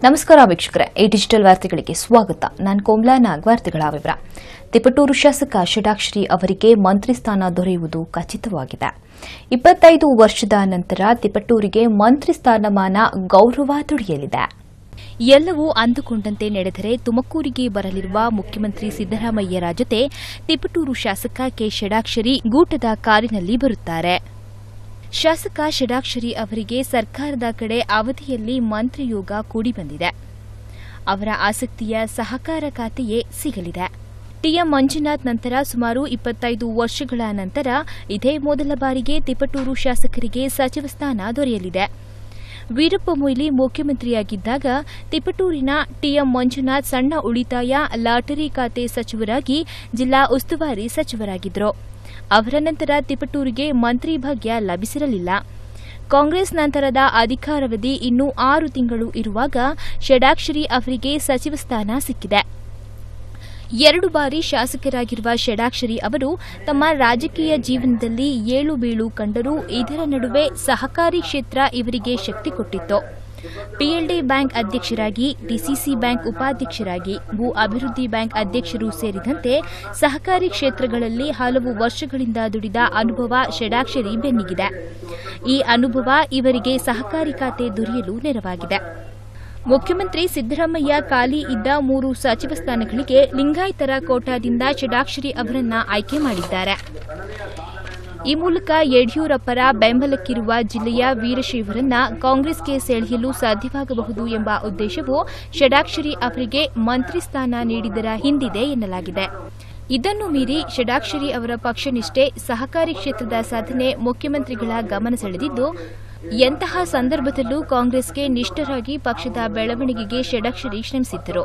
ನಮಸ್ಕಾರ ವೀಕ್ಷಕರೇ ಈ ಡಿಜಿಟಲ್ ವಾರ್ತೆಗಳಿಗೆ ಸ್ವಾಗತ ನಾನು ಕೋಮ್ಲಾ ನಾಗ್ ವಾರ್ತೆಗಳ ವಿವರ ತಿಪಟೂರು ಶಾಸಕ ಷಡಾಕ್ಷರಿ ಅವರಿಗೆ ಮಂತ್ರಿ ಸ್ಥಾನ ದೊರೆಯುವುದು ಖಚಿತವಾಗಿದೆ ಇಪ್ಪತ್ತೈದು ವರ್ಷದ ನಂತರ ತಿಪಟೂರಿಗೆ ಮಂತ್ರಿ ಸ್ಥಾನಮಾನ ಗೌರವ ದೊರೆಯಲಿದೆ ಎಲ್ಲವೂ ಅಂದುಕೊಂಡಂತೆ ನಡೆದರೆ ತುಮಕೂರಿಗೆ ಬರಲಿರುವ ಮುಖ್ಯಮಂತ್ರಿ ಸಿದ್ದರಾಮಯ್ಯರ ಜೊತೆ ತಿಪಟೂರು ಶಾಸಕ ಕೆ ಷಡಾಕ್ಷರಿ ಗೂಟದ ಕಾರಿನಲ್ಲಿ ಬರುತ್ತಾರೆ ಶಾಸಕ ಷಡಾಕ್ಷರಿ ಅವರಿಗೆ ಸರ್ಕಾರದ ಕಡೆ ಅವಧಿಯಲ್ಲಿ ಮಂತ್ರಿಯೋಗ ಕೂಡಿ ಬಂದಿದೆ ಅವರ ಆಸಕ್ತಿಯ ಸಹಕಾರ ಖಾತೆಯೇ ಸಿಗಲಿದೆ ಟಿಎಂ ಮಂಜುನಾಥ್ ನಂತರ ಸುಮಾರು ಇಪ್ಪತ್ತೈದು ವರ್ಷಗಳ ನಂತರ ಇದೇ ಮೊದಲ ಬಾರಿಗೆ ತಿಪಟೂರು ಶಾಸಕರಿಗೆ ಸಚಿವ ಸ್ಥಾನ ದೊರೆಯಲಿದೆ ವೀರಪ್ಪ ಮೊಯ್ಲಿ ಮುಖ್ಯಮಂತ್ರಿಯಾಗಿದ್ದಾಗ ತಿಪಟೂರಿನ ಟಿಎಂ ಮಂಜುನಾಥ್ ಸಣ್ಣ ಉಳಿತಾಯ ಲಾಟರಿ ಖಾತೆ ಸಚಿವರಾಗಿ ಜಿಲ್ಲಾ ಉಸ್ತುವಾರಿ ಸಚಿವರಾಗಿದ್ದರು ಅವರ ನಂತರ ತಿಪಟೂರಿಗೆ ಮಂತ್ರಿ ಭಾಗ್ಯ ಲಭಿಸಿರಲಿಲ್ಲ ಕಾಂಗ್ರೆಸ್ ನಂತರದ ಅಧಿಕಾರಾವಧಿ ಇನ್ನೂ ಆರು ತಿಂಗಳು ಇರುವಾಗ ಷಡಾಕ್ಷರಿ ಅವರಿಗೆ ಸಚಿವ ಸ್ಥಾನ ಸಿಕ್ಕಿದೆ ಎರಡು ಬಾರಿ ಶಾಸಕರಾಗಿರುವ ಷಡಾಕ್ಷರಿ ಅವರು ತಮ್ಮ ರಾಜಕೀಯ ಜೀವನದಲ್ಲಿ ಏಳು ಬೀಳು ಕಂಡರೂ ಇದರ ನಡುವೆ ಸಹಕಾರಿ ಕ್ಷೇತ್ರ ಇವರಿಗೆ ಶಕ್ತಿ ಕೊಟ್ಟಿತ್ತು ಪಿಎಲ್ಡಿ ಬ್ಯಾಂಕ್ ಅಧ್ಯಕ್ಷರಾಗಿ ಡಿಸಿಸಿ ಬ್ಯಾಂಕ್ ಉಪಾಧ್ಯಕ್ಷರಾಗಿ ಭೂ ಅಭಿವೃದ್ಧಿ ಬ್ಯಾಂಕ್ ಅಧ್ಯಕ್ಷರು ಸೇರಿದಂತೆ ಸಹಕಾರಿ ಕ್ಷೇತ್ರಗಳಲ್ಲಿ ಹಲವು ವರ್ಷಗಳಿಂದ ದುಡಿದ ಅನುಭವ ಷಡಾಕ್ಷರಿ ಬೆನ್ನಿಗಿದೆ ಈ ಅನುಭವ ಇವರಿಗೆ ಸಹಕಾರಿ ಖಾತೆ ದೊರೆಯಲು ನೆರವಾಗಿದೆ ಮುಖ್ಯಮಂತ್ರಿ ಸಿದ್ದರಾಮಯ್ಯ ಖಾಲಿ ಇದ್ದ ಮೂರು ಸಚಿವ ಸ್ಥಾನಗಳಿಗೆ ಲಿಂಗಾಯತರ ಕೋಟಾದಿಂದ ಷಡಾಕ್ಷರಿ ಅವರನ್ನ ಆಯ್ಕೆ ಮಾಡಿದ್ದಾರೆ ಈ ಮೂಲಕ ಯಡಿಯೂರಪ್ಪರ ಬೆಂಬಲಕ್ಕಿರುವ ಜಿಲ್ಲೆಯ ವೀರಶೈವರನ್ನ ಕಾಂಗ್ರೆಸ್ಗೆ ಸೆಳೆಯಲು ಸಾಧ್ಯವಾಗಬಹುದು ಎಂಬ ಉದ್ದೇಶವು ಷಡಾಕ್ಷರಿ ಅವರಿಗೆ ಮಂತ್ರಿ ಸ್ಥಾನ ನೀಡಿದರ ಹಿಂದಿದೆ ಎನ್ನಲಾಗಿದೆ ಇದನ್ನು ಮೀರಿ ಷಡಾಕ್ಷರಿ ಅವರ ಪಕ್ಷನಿಷ್ಠೆ ಸಹಕಾರಿ ಕ್ಷೇತ್ರದ ಸಾಧನೆ ಮುಖ್ಯಮಂತ್ರಿಗಳ ಗಮನ ಸೆಳೆದಿದ್ದು ಎಂತಹ ಸಂದರ್ಭದಲ್ಲೂ ಕಾಂಗ್ರೆಸ್ಗೆ ನಿಷ್ಠರಾಗಿ ಪಕ್ಷದ ಬೆಳವಣಿಗೆಗೆ ಷಡಾಕ್ಷರಿ ಶ್ರಮಿಸಿದ್ದರು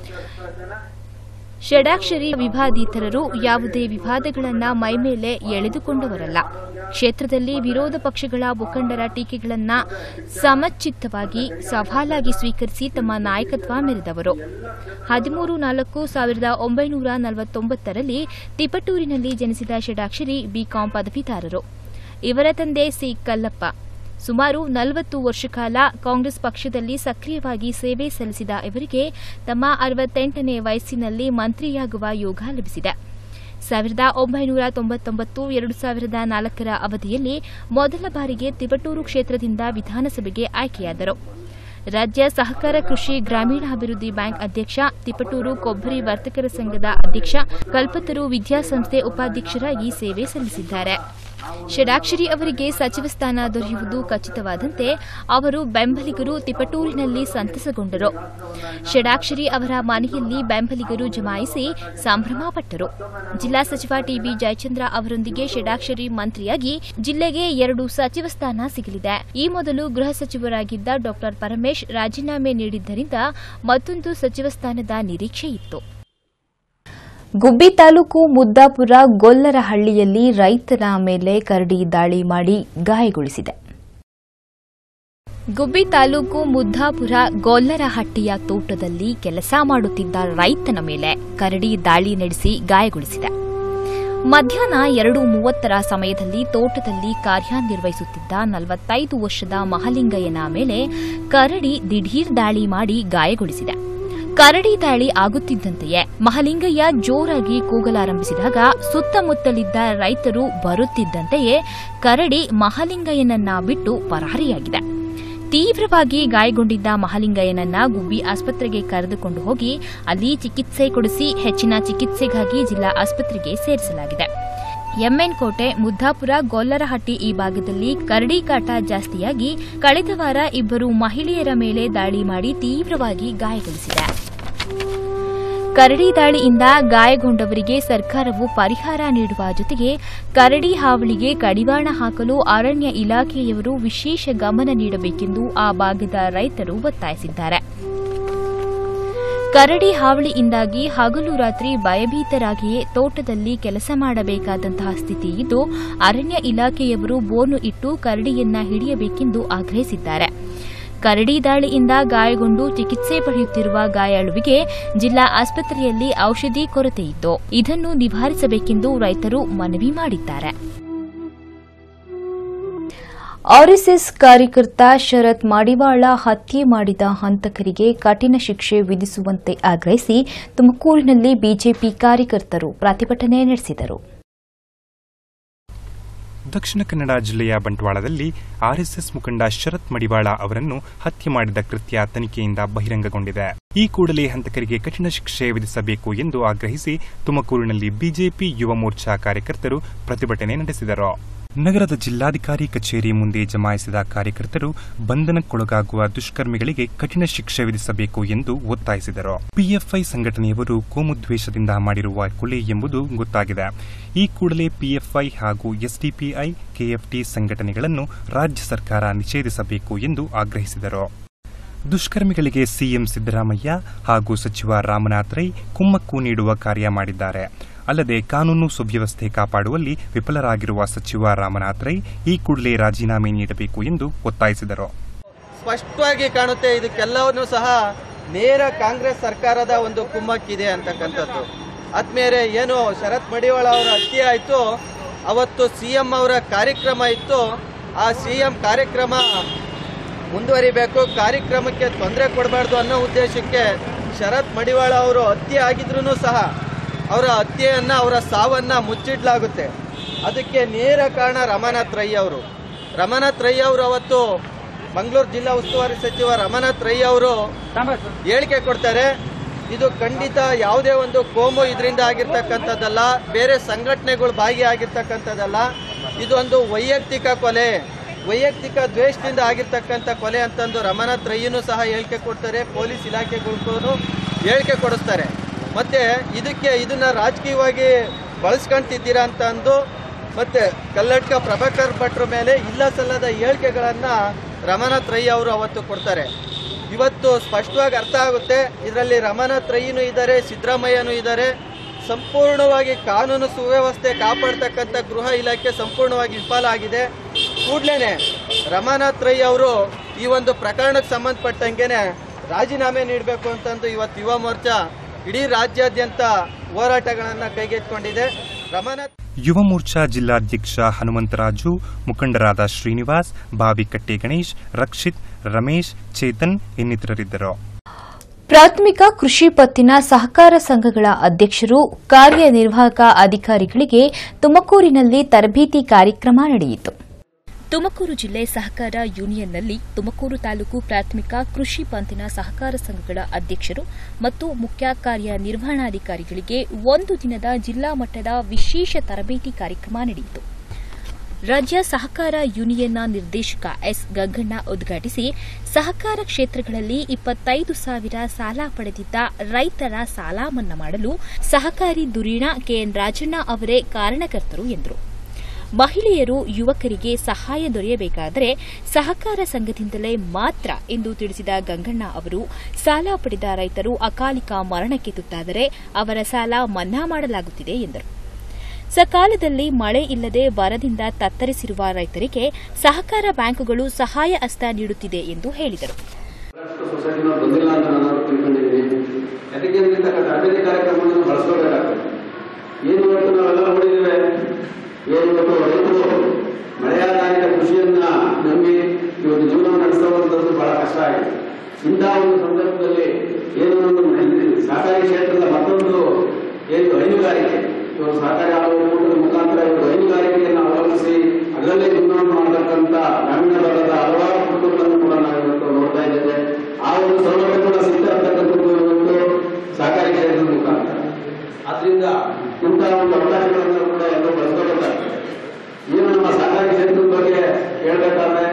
ಷಡಾಕ್ಷರಿ ವಿವಾದೀತರರು ಯಾವುದೇ ವಿವಾದಗಳನ್ನ ಮೈಮೇಲೆ ಎಳೆದುಕೊಂಡವರಲ್ಲ ಕ್ಷೇತ್ರದಲ್ಲಿ ವಿರೋಧ ಪಕ್ಷಗಳ ಮುಖಂಡರ ಟೀಕೆಗಳನ್ನ ಸಮಚಿತ್ತವಾಗಿ ಸವಾಲಾಗಿ ಸ್ವೀಕರಿಸಿ ತಮ್ಮ ನಾಯಕತ್ವ ಮೆರೆದವರು ಹದಿಮೂರು ನಾಲ್ಕು ಸಾವಿರದ ಒಂಬೈನೂರ ನಲವತ್ತೊಂಬತ್ತರಲ್ಲಿ ತಿಪಟೂರಿನಲ್ಲಿ ಜನಿಸಿದ ಷಡಾಕ್ಷರಿ ಬಿಕಾಂ ಪದವೀಧರರು ಇವರ ತಂದೆ ಸಿ ಕಲ್ಲಪ್ಪ ಸುಮಾರು ನಲವತ್ತು ವರ್ಷ ಕಾಲ ಕಾಂಗ್ರೆಸ್ ಪಕ್ಷದಲ್ಲಿ ಸಕ್ರಿಯವಾಗಿ ಸೇವೆ ಸಲ್ಲಿಸಿದ ಇವರಿಗೆ ತಮ್ಮ ಅರವತ್ತೆಂಟನೇ ವಯಸ್ಸಿನಲ್ಲಿ ಮಂತ್ರಿಯಾಗುವ ಯೋಗ ಲಭಿಸಿದೆ ಸಾವಿರದ ಒಂಬೈನೂರ ತೊಂಬತ್ತೊಂಬತ್ತು ಎರಡು ಸಾವಿರದ ನಾಲ್ಕರ ಅವಧಿಯಲ್ಲಿ ಮೊದಲ ಬಾರಿಗೆ ತಿಪಟೂರು ಕ್ಷೇತ್ರದಿಂದ ವಿಧಾನಸಭೆಗೆ ಆಯ್ಕೆಯಾದರು ರಾಜ್ಯ ಸಹಕಾರ ಕೃಷಿ ಗ್ರಾಮೀಣಾಭಿವೃದ್ಧಿ ಬ್ಯಾಂಕ್ ಅಧ್ಯಕ್ಷ ತಿಪಟೂರು ಕೊಬ್ಬರಿ ವರ್ತಕರ ಸಂಘದ ಅಧ್ಯಕ್ಷ ಕಲ್ಪತರು ವಿದ್ಯಾಸಂಸ್ಥೆ ಉಪಾಧ್ಯಕ್ಷರಾಗಿ ಸೇವೆ ಸಲ್ಲಿಸಿದ್ದಾರೆ ಷಡಾಕ್ಷರಿ ಅವರಿಗೆ ಸಚಿವ ಸ್ಥಾನ ದೊರೆಯುವುದು ಖಚಿತವಾದಂತೆ ಅವರು ಬೆಂಬಲಿಗರು ತಿಪಟೂರಿನಲ್ಲಿ ಸಂತಸಗೊಂಡರು ಷಡಾಕ್ಷರಿ ಅವರ ಮನೆಯಲ್ಲಿ ಬೆಂಬಲಿಗರು ಜಮಾಯಿಸಿ ಸಂಭ್ರಮ ಪಟ್ಟರು ಜಿಲ್ಲಾ ಸಚಿವ ಟಿಬಿ ಜಯಚಂದ್ರ ಅವರೊಂದಿಗೆ ಷಡಾಕ್ಷರಿ ಮಂತ್ರಿಯಾಗಿ ಜಿಲ್ಲೆಗೆ ಎರಡು ಸಚಿವ ಸ್ಥಾನ ಸಿಗಲಿದೆ ಈ ಮೊದಲು ಗೃಹ ಸಚಿವರಾಗಿದ್ದ ಡಾ ಪರಮೇಶ್ ರಾಜೀನಾಮೆ ನೀಡಿದ್ದರಿಂದ ಮತ್ತೊಂದು ಸಚಿವ ಸ್ಥಾನದ ನಿರೀಕ್ಷೆ ಇತ್ತು ಗುಬ್ಬಿ ತಾಲೂಕು ಮುದ್ದಾಪುರ ಗೊಲ್ಲರಹಳ್ಳಿಯಲ್ಲಿ ರೈತನ ಮೇಲೆ ಕರಡಿ ದಾಳಿ ಮಾಡಿ ಗಾಯಗೊಳಿಸಿದೆ ಗುಬ್ಬಿ ತಾಲೂಕು ಮುದ್ದಾಪುರ ಗೊಲ್ಲರಹಟ್ಟಿಯ ತೋಟದಲ್ಲಿ ಕೆಲಸ ಮಾಡುತ್ತಿದ್ದ ರೈತನ ಮೇಲೆ ಕರಡಿ ದಾಳಿ ನಡೆಸಿ ಗಾಯಗೊಳಿಸಿದೆ ಮಧ್ಯಾಹ್ನ ಎರಡು ಮೂವತ್ತರ ಸಮಯದಲ್ಲಿ ತೋಟದಲ್ಲಿ ಕಾರ್ಯನಿರ್ವಹಿಸುತ್ತಿದ್ದ ನಲವತ್ತೈದು ವರ್ಷದ ಮಹಲಿಂಗಯ್ಯನ ಮೇಲೆ ಕರಡಿ ದಿಢೀರ್ ದಾಳಿ ಮಾಡಿ ಗಾಯಗೊಳಿಸಿದೆ ಕರಡಿ ದಾಳಿ ಆಗುತ್ತಿದ್ದಂತೆಯೇ ಮಹಲಿಂಗಯ್ಯ ಜೋರಾಗಿ ಕೂಗಲಾರಂಭಿಸಿದಾಗ ಸುತ್ತಮುತ್ತಲಿದ್ದ ರೈತರು ಬರುತ್ತಿದ್ದಂತೆಯೇ ಕರಡಿ ಮಹಲಿಂಗಯ್ಯನನ್ನ ಬಿಟ್ಟು ಪರಾರಿಯಾಗಿದೆ ತೀವ್ರವಾಗಿ ಗಾಯಗೊಂಡಿದ್ದ ಮಹಲಿಂಗಯ್ಯನನ್ನ ಗುಬ್ಬಿ ಆಸ್ಪತ್ರೆಗೆ ಕರೆದುಕೊಂಡು ಹೋಗಿ ಅಲ್ಲಿ ಚಿಕಿತ್ಸೆ ಕೊಡಿಸಿ ಹೆಚ್ಚಿನ ಚಿಕಿತ್ಸೆಗಾಗಿ ಜಿಲ್ಲಾ ಆಸ್ಪತ್ರೆಗೆ ಸೇರಿಸಲಾಗಿದೆ ಎಂಎನ್ ಕೋಟೆ ಮುದ್ದಾಪುರ ಗೊಲ್ಲರಹಟ್ಟಿ ಈ ಭಾಗದಲ್ಲಿ ಕರಡಿ ಕಾಟ ಜಾಸ್ತಿಯಾಗಿ ಕಳೆದ ವಾರ ಇಬ್ಬರು ಮಹಿಳೆಯರ ಮೇಲೆ ದಾಳಿ ಮಾಡಿ ತೀವ್ರವಾಗಿ ಗಾಯಗೊಳಿಸಿದೆ ಕರಡಿ ದಾಳಿಯಿಂದ ಗಾಯಗೊಂಡವರಿಗೆ ಸರ್ಕಾರವು ಪರಿಹಾರ ನೀಡುವ ಜೊತೆಗೆ ಕರಡಿ ಹಾವಳಿಗೆ ಕಡಿವಾಣ ಹಾಕಲು ಅರಣ್ಯ ಇಲಾಖೆಯವರು ವಿಶೇಷ ಗಮನ ನೀಡಬೇಕೆಂದು ಆ ಭಾಗದ ರೈತರು ಒತ್ತಾಯಿಸಿದ್ದಾರೆ ಕರಡಿ ಹಾವಳಿಯಿಂದಾಗಿ ಹಗಲು ರಾತ್ರಿ ಭಯಭೀತರಾಗಿಯೇ ತೋಟದಲ್ಲಿ ಕೆಲಸ ಮಾಡಬೇಕಾದಂತಹ ಸ್ಥಿತಿ ಇದ್ದು ಅರಣ್ಯ ಇಲಾಖೆಯವರು ಬೋನು ಇಟ್ಟು ಕರಡಿಯನ್ನ ಹಿಡಿಯಬೇಕೆಂದು ಆಗ್ರಹಿಸಿದ್ದಾರೆ ಕರಡಿ ದಾಳಿಯಿಂದ ಗಾಯಗೊಂಡು ಚಿಕಿತ್ಸೆ ಪಡೆಯುತ್ತಿರುವ ಗಾಯಾಳುವಿಗೆ ಜಿಲ್ಲಾ ಆಸ್ಪತ್ರೆಯಲ್ಲಿ ಔಷಧಿ ಕೊರತೆ ಇದ್ದು ಇದನ್ನು ನಿವಾರಿಸಬೇಕೆಂದು ರೈತರು ಮನವಿ ಮಾಡಿದ್ದಾರೆ ಆರ್ಎಸ್ಎಸ್ ಕಾರ್ಯಕರ್ತ ಶರತ್ ಮಡಿವಾಳ ಹತ್ಯೆ ಮಾಡಿದ ಹಂತಕರಿಗೆ ಕಠಿಣ ಶಿಕ್ಷೆ ವಿಧಿಸುವಂತೆ ಆಗ್ರಹಿಸಿ ತುಮಕೂರಿನಲ್ಲಿ ಬಿಜೆಪಿ ಕಾರ್ಯಕರ್ತರು ಪ್ರತಿಭಟನೆ ನಡೆಸಿದರು ದಕ್ಷಿಣ ಕನ್ನಡ ಜಿಲ್ಲೆಯ ಬಂಟ್ವಾಳದಲ್ಲಿ ಆರ್ಎಸ್ಎಸ್ ಮುಖಂಡ ಶರತ್ ಮಡಿವಾಳ ಅವರನ್ನು ಹತ್ಯೆ ಮಾಡಿದ ಕೃತ್ಯ ತನಿಖೆಯಿಂದ ಬಹಿರಂಗಗೊಂಡಿದೆ ಈ ಕೂಡಲೇ ಹಂತಕರಿಗೆ ಕಠಿಣ ಶಿಕ್ಷೆ ವಿಧಿಸಬೇಕು ಎಂದು ಆಗ್ರಹಿಸಿ ತುಮಕೂರಿನಲ್ಲಿ ಬಿಜೆಪಿ ಯುವ ಮೋರ್ಚಾ ಕಾರ್ಯಕರ್ತರು ಪ್ರತಿಭಟನೆ ನಡೆಸಿದರು ನಗರದ ಜಿಲ್ಲಾಧಿಕಾರಿ ಕಚೇರಿ ಮುಂದೆ ಜಮಾಯಿಸಿದ ಕಾರ್ಯಕರ್ತರು ಬಂಧನಕ್ಕೊಳಗಾಗುವ ದುಷ್ಕರ್ಮಿಗಳಿಗೆ ಕಠಿಣ ಶಿಕ್ಷೆ ವಿಧಿಸಬೇಕು ಎಂದು ಒತ್ತಾಯಿಸಿದರು ಪಿಎಫ್ಐ ಸಂಘಟನೆಯವರು ಕೋಮುದ್ವೇಷದಿಂದ ಮಾಡಿರುವ ಕೊಲೆ ಎಂಬುದು ಗೊತ್ತಾಗಿದೆ ಈ ಕೂಡಲೇ ಪಿಎಫ್ಐ ಹಾಗೂ ಎಸ್ಡಿಪಿಐ ಕೆಎಫ್ಟಿ ಸಂಘಟನೆಗಳನ್ನು ರಾಜ್ಯ ಸರ್ಕಾರ ನಿಷೇಧಿಸಬೇಕು ಎಂದು ಆಗ್ರಹಿಸಿದರು ದುಷ್ಕರ್ಮಿಗಳಿಗೆ ಸಿಎಂ ಸಿದ್ದರಾಮಯ್ಯ ಹಾಗೂ ಸಚಿವ ರಾಮನಾಥ್ ರೈ ಕುಮ್ಮಕ್ಕು ನೀಡುವ ಕಾರ್ಯ ಮಾಡಿದ್ದಾರೆ ಅಲ್ಲದೆ ಕಾನೂನು ಸುವ್ಯವಸ್ಥೆ ಕಾಪಾಡುವಲ್ಲಿ ವಿಫಲರಾಗಿರುವ ಸಚಿವ ರಾಮನಾಥ್ ರೈ ಈ ಕೂಡಲೇ ರಾಜೀನಾಮೆ ನೀಡಬೇಕು ಎಂದು ಒತ್ತಾಯಿಸಿದರು ಸ್ಪಷ್ಟವಾಗಿ ಕಾಣುತ್ತೆ ಇದಕ್ಕೆಲ್ಲವನ್ನೂ ಸಹ ನೇರ ಕಾಂಗ್ರೆಸ್ ಸರ್ಕಾರದ ಒಂದು ಕುಮ್ಮಕ್ಕಿದೆ ಅಂತಕ್ಕಂಥದ್ದು ಆದ್ಮೇಲೆ ಏನು ಶರತ್ ಮಡಿವಾಳ ಅವರ ಹತ್ಯೆ ಆಯಿತು ಅವತ್ತು ಸಿ ಎಂ ಅವರ ಕಾರ್ಯಕ್ರಮ ಇತ್ತು ಆ ಸಿ ಎಂ ಕಾರ್ಯಕ್ರಮ ಮುಂದುವರಿಬೇಕು ಕಾರ್ಯಕ್ರಮಕ್ಕೆ ತೊಂದರೆ ಕೊಡಬಾರ್ದು ಅನ್ನೋ ಉದ್ದೇಶಕ್ಕೆ ಶರತ್ ಮಡಿವಾಳ ಅವರು ಹತ್ಯೆ ಆಗಿದ್ರೂ ಸಹ ಅವರ ಹತ್ಯೆಯನ್ನು ಅವರ ಸಾವನ್ನು ಮುಚ್ಚಿಡ್ಲಾಗುತ್ತೆ ಅದಕ್ಕೆ ನೇರ ಕಾರಣ ರಮಾನಾಥ್ ರೈ ಅವರು ರಮಾನಾಥ್ ರೈ ಅವರು ಅವತ್ತು ಮಂಗಳೂರು ಜಿಲ್ಲಾ ಉಸ್ತುವಾರಿ ಸಚಿವ ರಮಾನಾಥ್ ರೈ ಅವರು ಹೇಳಿಕೆ ಕೊಡ್ತಾರೆ ಇದು ಖಂಡಿತ ಯಾವುದೇ ಒಂದು ಕೋಮು ಇದರಿಂದ ಆಗಿರ್ತಕ್ಕಂಥದ್ದಲ್ಲ ಬೇರೆ ಸಂಘಟನೆಗಳು ಭಾಗಿಯಾಗಿರ್ತಕ್ಕಂಥದ್ದಲ್ಲ ಇದೊಂದು ವೈಯಕ್ತಿಕ ಕೊಲೆ ವೈಯಕ್ತಿಕ ದ್ವೇಷದಿಂದ ಆಗಿರ್ತಕ್ಕಂಥ ಕೊಲೆ ಅಂತಂದು ರಮಾನಾಥ್ ರೈಯನು ಸಹ ಹೇಳಿಕೆ ಕೊಡ್ತಾರೆ ಪೊಲೀಸ್ ಇಲಾಖೆಗಳಿಗೂ ಹೇಳಿಕೆ ಕೊಡಿಸ್ತಾರೆ ಮತ್ತೆ ಇದಕ್ಕೆ ಇದನ್ನ ರಾಜಕೀಯವಾಗಿ ಬಳಸ್ಕೊಂತಿದ್ದೀರಾ ಅಂತ ಅಂದು ಮತ್ತೆ ಕಲ್ಲಡ್ಕ ಪ್ರಭಾಕರ್ ಭಟ್ರ ಮೇಲೆ ಇಲ್ಲ ಸಲ್ಲದ ಹೇಳಿಕೆಗಳನ್ನ ರಮಾನಾಥ್ ರೈ ಅವರು ಅವತ್ತು ಕೊಡ್ತಾರೆ ಇವತ್ತು ಸ್ಪಷ್ಟವಾಗಿ ಅರ್ಥ ಆಗುತ್ತೆ ಇದರಲ್ಲಿ ರಮಾನಾಥ್ ರೈನು ಇದ್ದಾರೆ ಸಿದ್ದರಾಮಯ್ಯನೂ ಇದ್ದಾರೆ ಸಂಪೂರ್ಣವಾಗಿ ಕಾನೂನು ಸುವ್ಯವಸ್ಥೆ ಕಾಪಾಡ್ತಕ್ಕಂಥ ಗೃಹ ಇಲಾಖೆ ಸಂಪೂರ್ಣವಾಗಿ ವಿಫಲ ಆಗಿದೆ ಕೂಡ್ಲೇನೆ ರಮಾನಾಥ್ ರೈ ಅವರು ಈ ಒಂದು ಪ್ರಕರಣಕ್ಕೆ ಸಂಬಂಧಪಟ್ಟಂಗೆನೆ ರಾಜೀನಾಮೆ ನೀಡಬೇಕು ಅಂತಂದು ಇವತ್ತು ಯುವ ಮೋರ್ಚಾ ಇಡೀ ರಾಜ್ಯಾದ್ಯಂತ ಹೋರಾಟಗಳನ್ನು ಕೈಗೆತ್ತಿಕೊಂಡಿದೆ ರಮಾನಾಥ್ ಯುವ ಮೋರ್ಚಾ ಜಿಲ್ಲಾಧ್ಯಕ್ಷ ಹನುಮಂತರಾಜು ಮುಖಂಡರಾದ ಶ್ರೀನಿವಾಸ್ ಬಾವಿಕಟ್ಟೆ ಗಣೇಶ್ ರಕ್ಷಿತ್ ರಮೇಶ್ ಚೇತನ್ ಇನ್ನಿತರರಿದ್ದರು ಪ್ರಾಥಮಿಕ ಕೃಷಿ ಪತ್ತಿನ ಸಹಕಾರ ಸಂಘಗಳ ಅಧ್ಯಕ್ಷರು ಕಾರ್ಯನಿರ್ವಾಹಕ ಅಧಿಕಾರಿಗಳಿಗೆ ತುಮಕೂರಿನಲ್ಲಿ ತರಬೇತಿ ಕಾರ್ಯಕ್ರಮ ನಡೆಯಿತು ತುಮಕೂರು ಜಿಲ್ಲೆ ಸಹಕಾರ ಯೂನಿಯನ್ನಲ್ಲಿ ತುಮಕೂರು ತಾಲೂಕು ಪ್ರಾಥಮಿಕ ಕೃಷಿ ಪಂತಿನ ಸಹಕಾರ ಸಂಘಗಳ ಅಧ್ಯಕ್ಷರು ಮತ್ತು ಮುಖ್ಯ ಕಾರ್ಯನಿರ್ವಹಣಾಧಿಕಾರಿಗಳಿಗೆ ಒಂದು ದಿನದ ಜಿಲ್ಲಾ ಮಟ್ಟದ ವಿಶೇಷ ತರಬೇತಿ ಕಾರ್ಯಕ್ರಮ ನಡೆಯಿತು ರಾಜ್ಯ ಸಹಕಾರ ಯೂನಿಯನ್ನ ನಿರ್ದೇಶಕ ಎಸ್ ಗಂಗಣ್ಣ ಉದ್ಘಾಟಿಸಿ ಸಹಕಾರ ಕ್ಷೇತ್ರಗಳಲ್ಲಿ ಇಪ್ಪತ್ತೈದು ಸಾವಿರ ಸಾಲ ಪಡೆದಿದ್ದ ರೈತರ ಸಾಲ ಮನ್ನಾ ಮಾಡಲು ಸಹಕಾರಿ ಧುರೀಣ ಕೆಎನ್ ರಾಜಣ್ಣ ಅವರೇ ಕಾರಣಕರ್ತರು ಎಂದರು ಮಹಿಳೆಯರು ಯುವಕರಿಗೆ ಸಹಾಯ ದೊರೆಯಬೇಕಾದರೆ ಸಹಕಾರ ಸಂಘದಿಂದಲೇ ಮಾತ್ರ ಎಂದು ತಿಳಿಸಿದ ಗಂಗಣ್ಣ ಅವರು ಸಾಲ ಪಡೆದ ರೈತರು ಅಕಾಲಿಕ ಮರಣಕ್ಕೆ ತುತ್ತಾದರೆ ಅವರ ಸಾಲ ಮನ್ನಾ ಮಾಡಲಾಗುತ್ತಿದೆ ಎಂದರು ಸಕಾಲದಲ್ಲಿ ಮಳೆ ಇಲ್ಲದೆ ಬರದಿಂದ ತತ್ತರಿಸಿರುವ ರೈತರಿಗೆ ಸಹಕಾರ ಬ್ಯಾಂಕುಗಳು ಸಹಾಯ ಹಸ್ತ ನೀಡುತ್ತಿದೆ ಎಂದು ಹೇಳಿದರು ಬಹಳಷ್ಟು ಸೊಸೈಟಿನವ್ರು ಬಂದಿಲ್ಲ ಅಂತ ನಾನು ತಿಳ್ಕೊಂಡಿದ್ದೀನಿ ಅದಕ್ಕೆ ಇರ್ತಕ್ಕ ತರಬೇತಿ ಕಾರ್ಯಕ್ರಮವನ್ನು ಬಳಸ್ಕೋಬೇಕಾಗ್ತದೆ ಏನು ಇವತ್ತು ನಾವೆಲ್ಲ ನೋಡಿದ್ದೇವೆ ಏನು ಇವತ್ತು ರೈತರು ಮಳೆಯಾಧಾರಿತ ಕೃಷಿಯನ್ನ ನಂಬಿ ಇವತ್ತು ಜೀವನ ನಡೆಸುವಂಥದ್ದು ಬಹಳ ಕಷ್ಟ ಆಗಿದೆ ಇಂತಹ ಒಂದು ಸಂದರ್ಭದಲ್ಲಿ ಏನು ಒಂದು ಸಹಕಾರಿ ಕ್ಷೇತ್ರದ ಮತ್ತೊಂದು ಏನು ಹೈನುಗಾರಿಕೆ ಇವರು ಸಹಕಾರಿ ಆಡಳಿತದ ಮುಖಾಂತರ ಇವರು ಹೈನುಗಾರಿಕೆಯನ್ನು ಅವಲಂಬಿಸಿ ಅದರಲ್ಲೇ ಜೀವನವನ್ನು ಮಾಡತಕ್ಕಂಥ ಗ್ರಾಮೀಣ ಭಾಗದ ಹಲವಾರು ಕುಟುಂಬಗಳನ್ನು ಕೂಡ ನಾವು ಇವತ್ತು ನೋಡ್ತಾ ಇದ್ದೇವೆ ಆ ಒಂದು ಸೌಲಭ್ಯ ಕೂಡ ಸಿಗ್ತಾ ಇರ್ತಕ್ಕಂಥದ್ದು ಇವತ್ತು ಸಹಕಾರಿ ಕ್ಷೇತ್ರದ ಮುಖಾಂತರ ಆದ್ರಿಂದ ಇಂತಹ ಒಂದು ಅವಕಾಶಗಳನ್ನು ಕೂಡ ಎಲ್ಲರೂ ಬಳಸ್ಕೋಬೇಕಾಗ್ತದೆ ಏನು ನಮ್ಮ ಸಹಕಾರಿ ಕ್ಷೇತ್ರದ ಬಗ್ಗೆ ಹೇಳ್ಬೇಕಾದ್ರೆ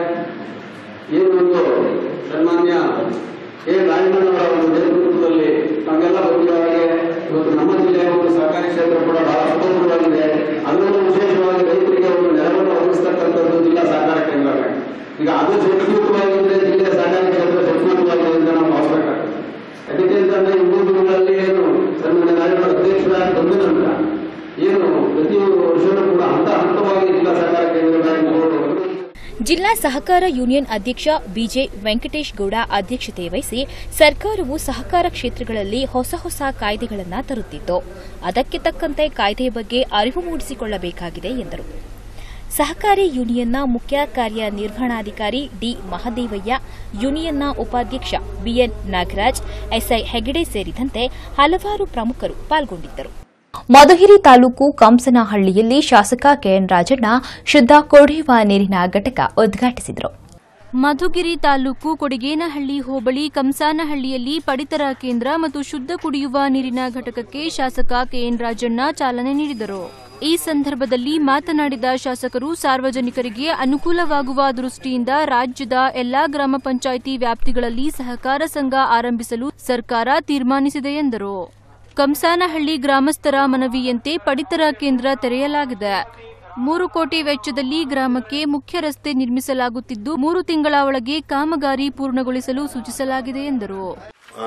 ಏನು ಒಂದು ಸನ್ಮಾನ್ಯ ಕೆ ರಾಜಣ್ಣನವರ ಒಂದು ನೇತೃತ್ವದಲ್ಲಿ ನಮಗೆಲ್ಲ ಗೊತ್ತಿರೋ ಹಾಗೆ ಇವತ್ತು ನಮ್ಮ ಜಿಲ್ಲೆಯ ಒಂದು ಸಹಕಾರಿ ಕ್ಷೇತ್ರ ಕೂಡ ಬಹಳ ಅಭೂತಪೂರ್ವವಾಗಿದೆ ಅದರಲ್ಲೂ ವಿಶೇಷವಾಗಿ ರೈತರಿಗೆ ಒಂದು ನೆರವನ್ನು ಒದಗಿಸ್ತಕ್ಕಂಥದ್ದು ಜಿಲ್ಲಾ ಸಹಕಾರ ಕೇಂದ್ರಗಳು ಈಗ ಅದು ಶಕ್ತಿಯುತವಾಗಿದ್ರೆ ಜಿಲ್ಲೆಯ ಸಹಕಾರಿ ಕ್ಷೇತ್ರ ಶಕ್ತಿಯುತವಾಗಿದೆ ಅಂತ ನಾವು ಭಾವಿಸಬೇಕಾಗ್ತದೆ ಅದಕ್ಕೆ ಅಂತಂದ್ರೆ ಈ ಮೂರು ದಿನಗಳಲ್ಲಿ ಏನು ಸನ್ಮಾನ್ಯ ರಾಜಣ್ಣವರ ಅಧ್ಯಕ್ಷರಾಗಿ ಬಂದ ನಂತರ ಏನು ಪ್ರತಿ ವರ್ಷವೂ ಕೂಡ ಹಂತ ಹಂತವಾಗಿ ಜಿಲ್ಲಾ ಸಹಕಾರ ಕೇಂದ್ರ ಬ್ಯಾಂಕ್ಗಳು ಜಿಲ್ಲಾ ಸಹಕಾರ ಯೂನಿಯನ್ ಅಧ್ಯಕ್ಷ ಬಿಜೆ ವೆಂಕಟೇಶ್ ಗೌಡ ಅಧ್ಯಕ್ಷತೆ ವಹಿಸಿ ಸರ್ಕಾರವು ಸಹಕಾರ ಕ್ಷೇತ್ರಗಳಲ್ಲಿ ಹೊಸ ಹೊಸ ಕಾಯ್ದೆಗಳನ್ನು ತರುತ್ತಿತ್ತು ಅದಕ್ಕೆ ತಕ್ಕಂತೆ ಕಾಯ್ದೆಯ ಬಗ್ಗೆ ಅರಿವು ಮೂಡಿಸಿಕೊಳ್ಳಬೇಕಾಗಿದೆ ಎಂದರು ಸಹಕಾರಿ ಯೂನಿಯನ್ನ ಮುಖ್ಯ ಕಾರ್ಯನಿರ್ವಹಣಾಧಿಕಾರಿ ಡಿ ಮಹದೇವಯ್ಯ ಯೂನಿಯನ್ನ ಉಪಾಧ್ಯಕ್ಷ ಬಿಎನ್ ನಾಗರಾಜ್ ಎಸ್ಐ ಹೆಗಡೆ ಸೇರಿದಂತೆ ಹಲವಾರು ಪ್ರಮುಖರು ಪಾಲ್ಗೊಂಡಿದ್ದರು ಮಧುಗಿರಿ ತಾಲೂಕು ಕಂಸನಹಳ್ಳಿಯಲ್ಲಿ ಶಾಸಕ ಕೆಎನ್ ರಾಜಣ್ಣ ಶುದ್ಧ ಕುಡಿಯುವ ನೀರಿನ ಘಟಕ ಉದ್ಘಾಟಿಸಿದರು ಮಧುಗಿರಿ ತಾಲೂಕು ಕೊಡಿಗೇನಹಳ್ಳಿ ಹೋಬಳಿ ಕಂಸಾನಹಳ್ಳಿಯಲ್ಲಿ ಪಡಿತರ ಕೇಂದ್ರ ಮತ್ತು ಶುದ್ಧ ಕುಡಿಯುವ ನೀರಿನ ಘಟಕಕ್ಕೆ ಶಾಸಕ ಕೆಎನ್ ರಾಜಣ್ಣ ಚಾಲನೆ ನೀಡಿದರು ಈ ಸಂದರ್ಭದಲ್ಲಿ ಮಾತನಾಡಿದ ಶಾಸಕರು ಸಾರ್ವಜನಿಕರಿಗೆ ಅನುಕೂಲವಾಗುವ ದೃಷ್ಟಿಯಿಂದ ರಾಜ್ಯದ ಎಲ್ಲಾ ಗ್ರಾಮ ಪಂಚಾಯಿತಿ ವ್ಯಾಪ್ತಿಗಳಲ್ಲಿ ಸಹಕಾರ ಸಂಘ ಆರಂಭಿಸಲು ಸರ್ಕಾರ ತೀರ್ಮಾನಿಸಿದೆ ಎಂದರು ಕಂಸಾನಹಳ್ಳಿ ಗ್ರಾಮಸ್ಥರ ಮನವಿಯಂತೆ ಪಡಿತರ ಕೇಂದ್ರ ತೆರೆಯಲಾಗಿದೆ ಮೂರು ಕೋಟಿ ವೆಚ್ಚದಲ್ಲಿ ಗ್ರಾಮಕ್ಕೆ ಮುಖ್ಯ ರಸ್ತೆ ನಿರ್ಮಿಸಲಾಗುತ್ತಿದ್ದು ಮೂರು ತಿಂಗಳ ಒಳಗೆ ಕಾಮಗಾರಿ ಪೂರ್ಣಗೊಳಿಸಲು ಸೂಚಿಸಲಾಗಿದೆ ಎಂದರು ಆ,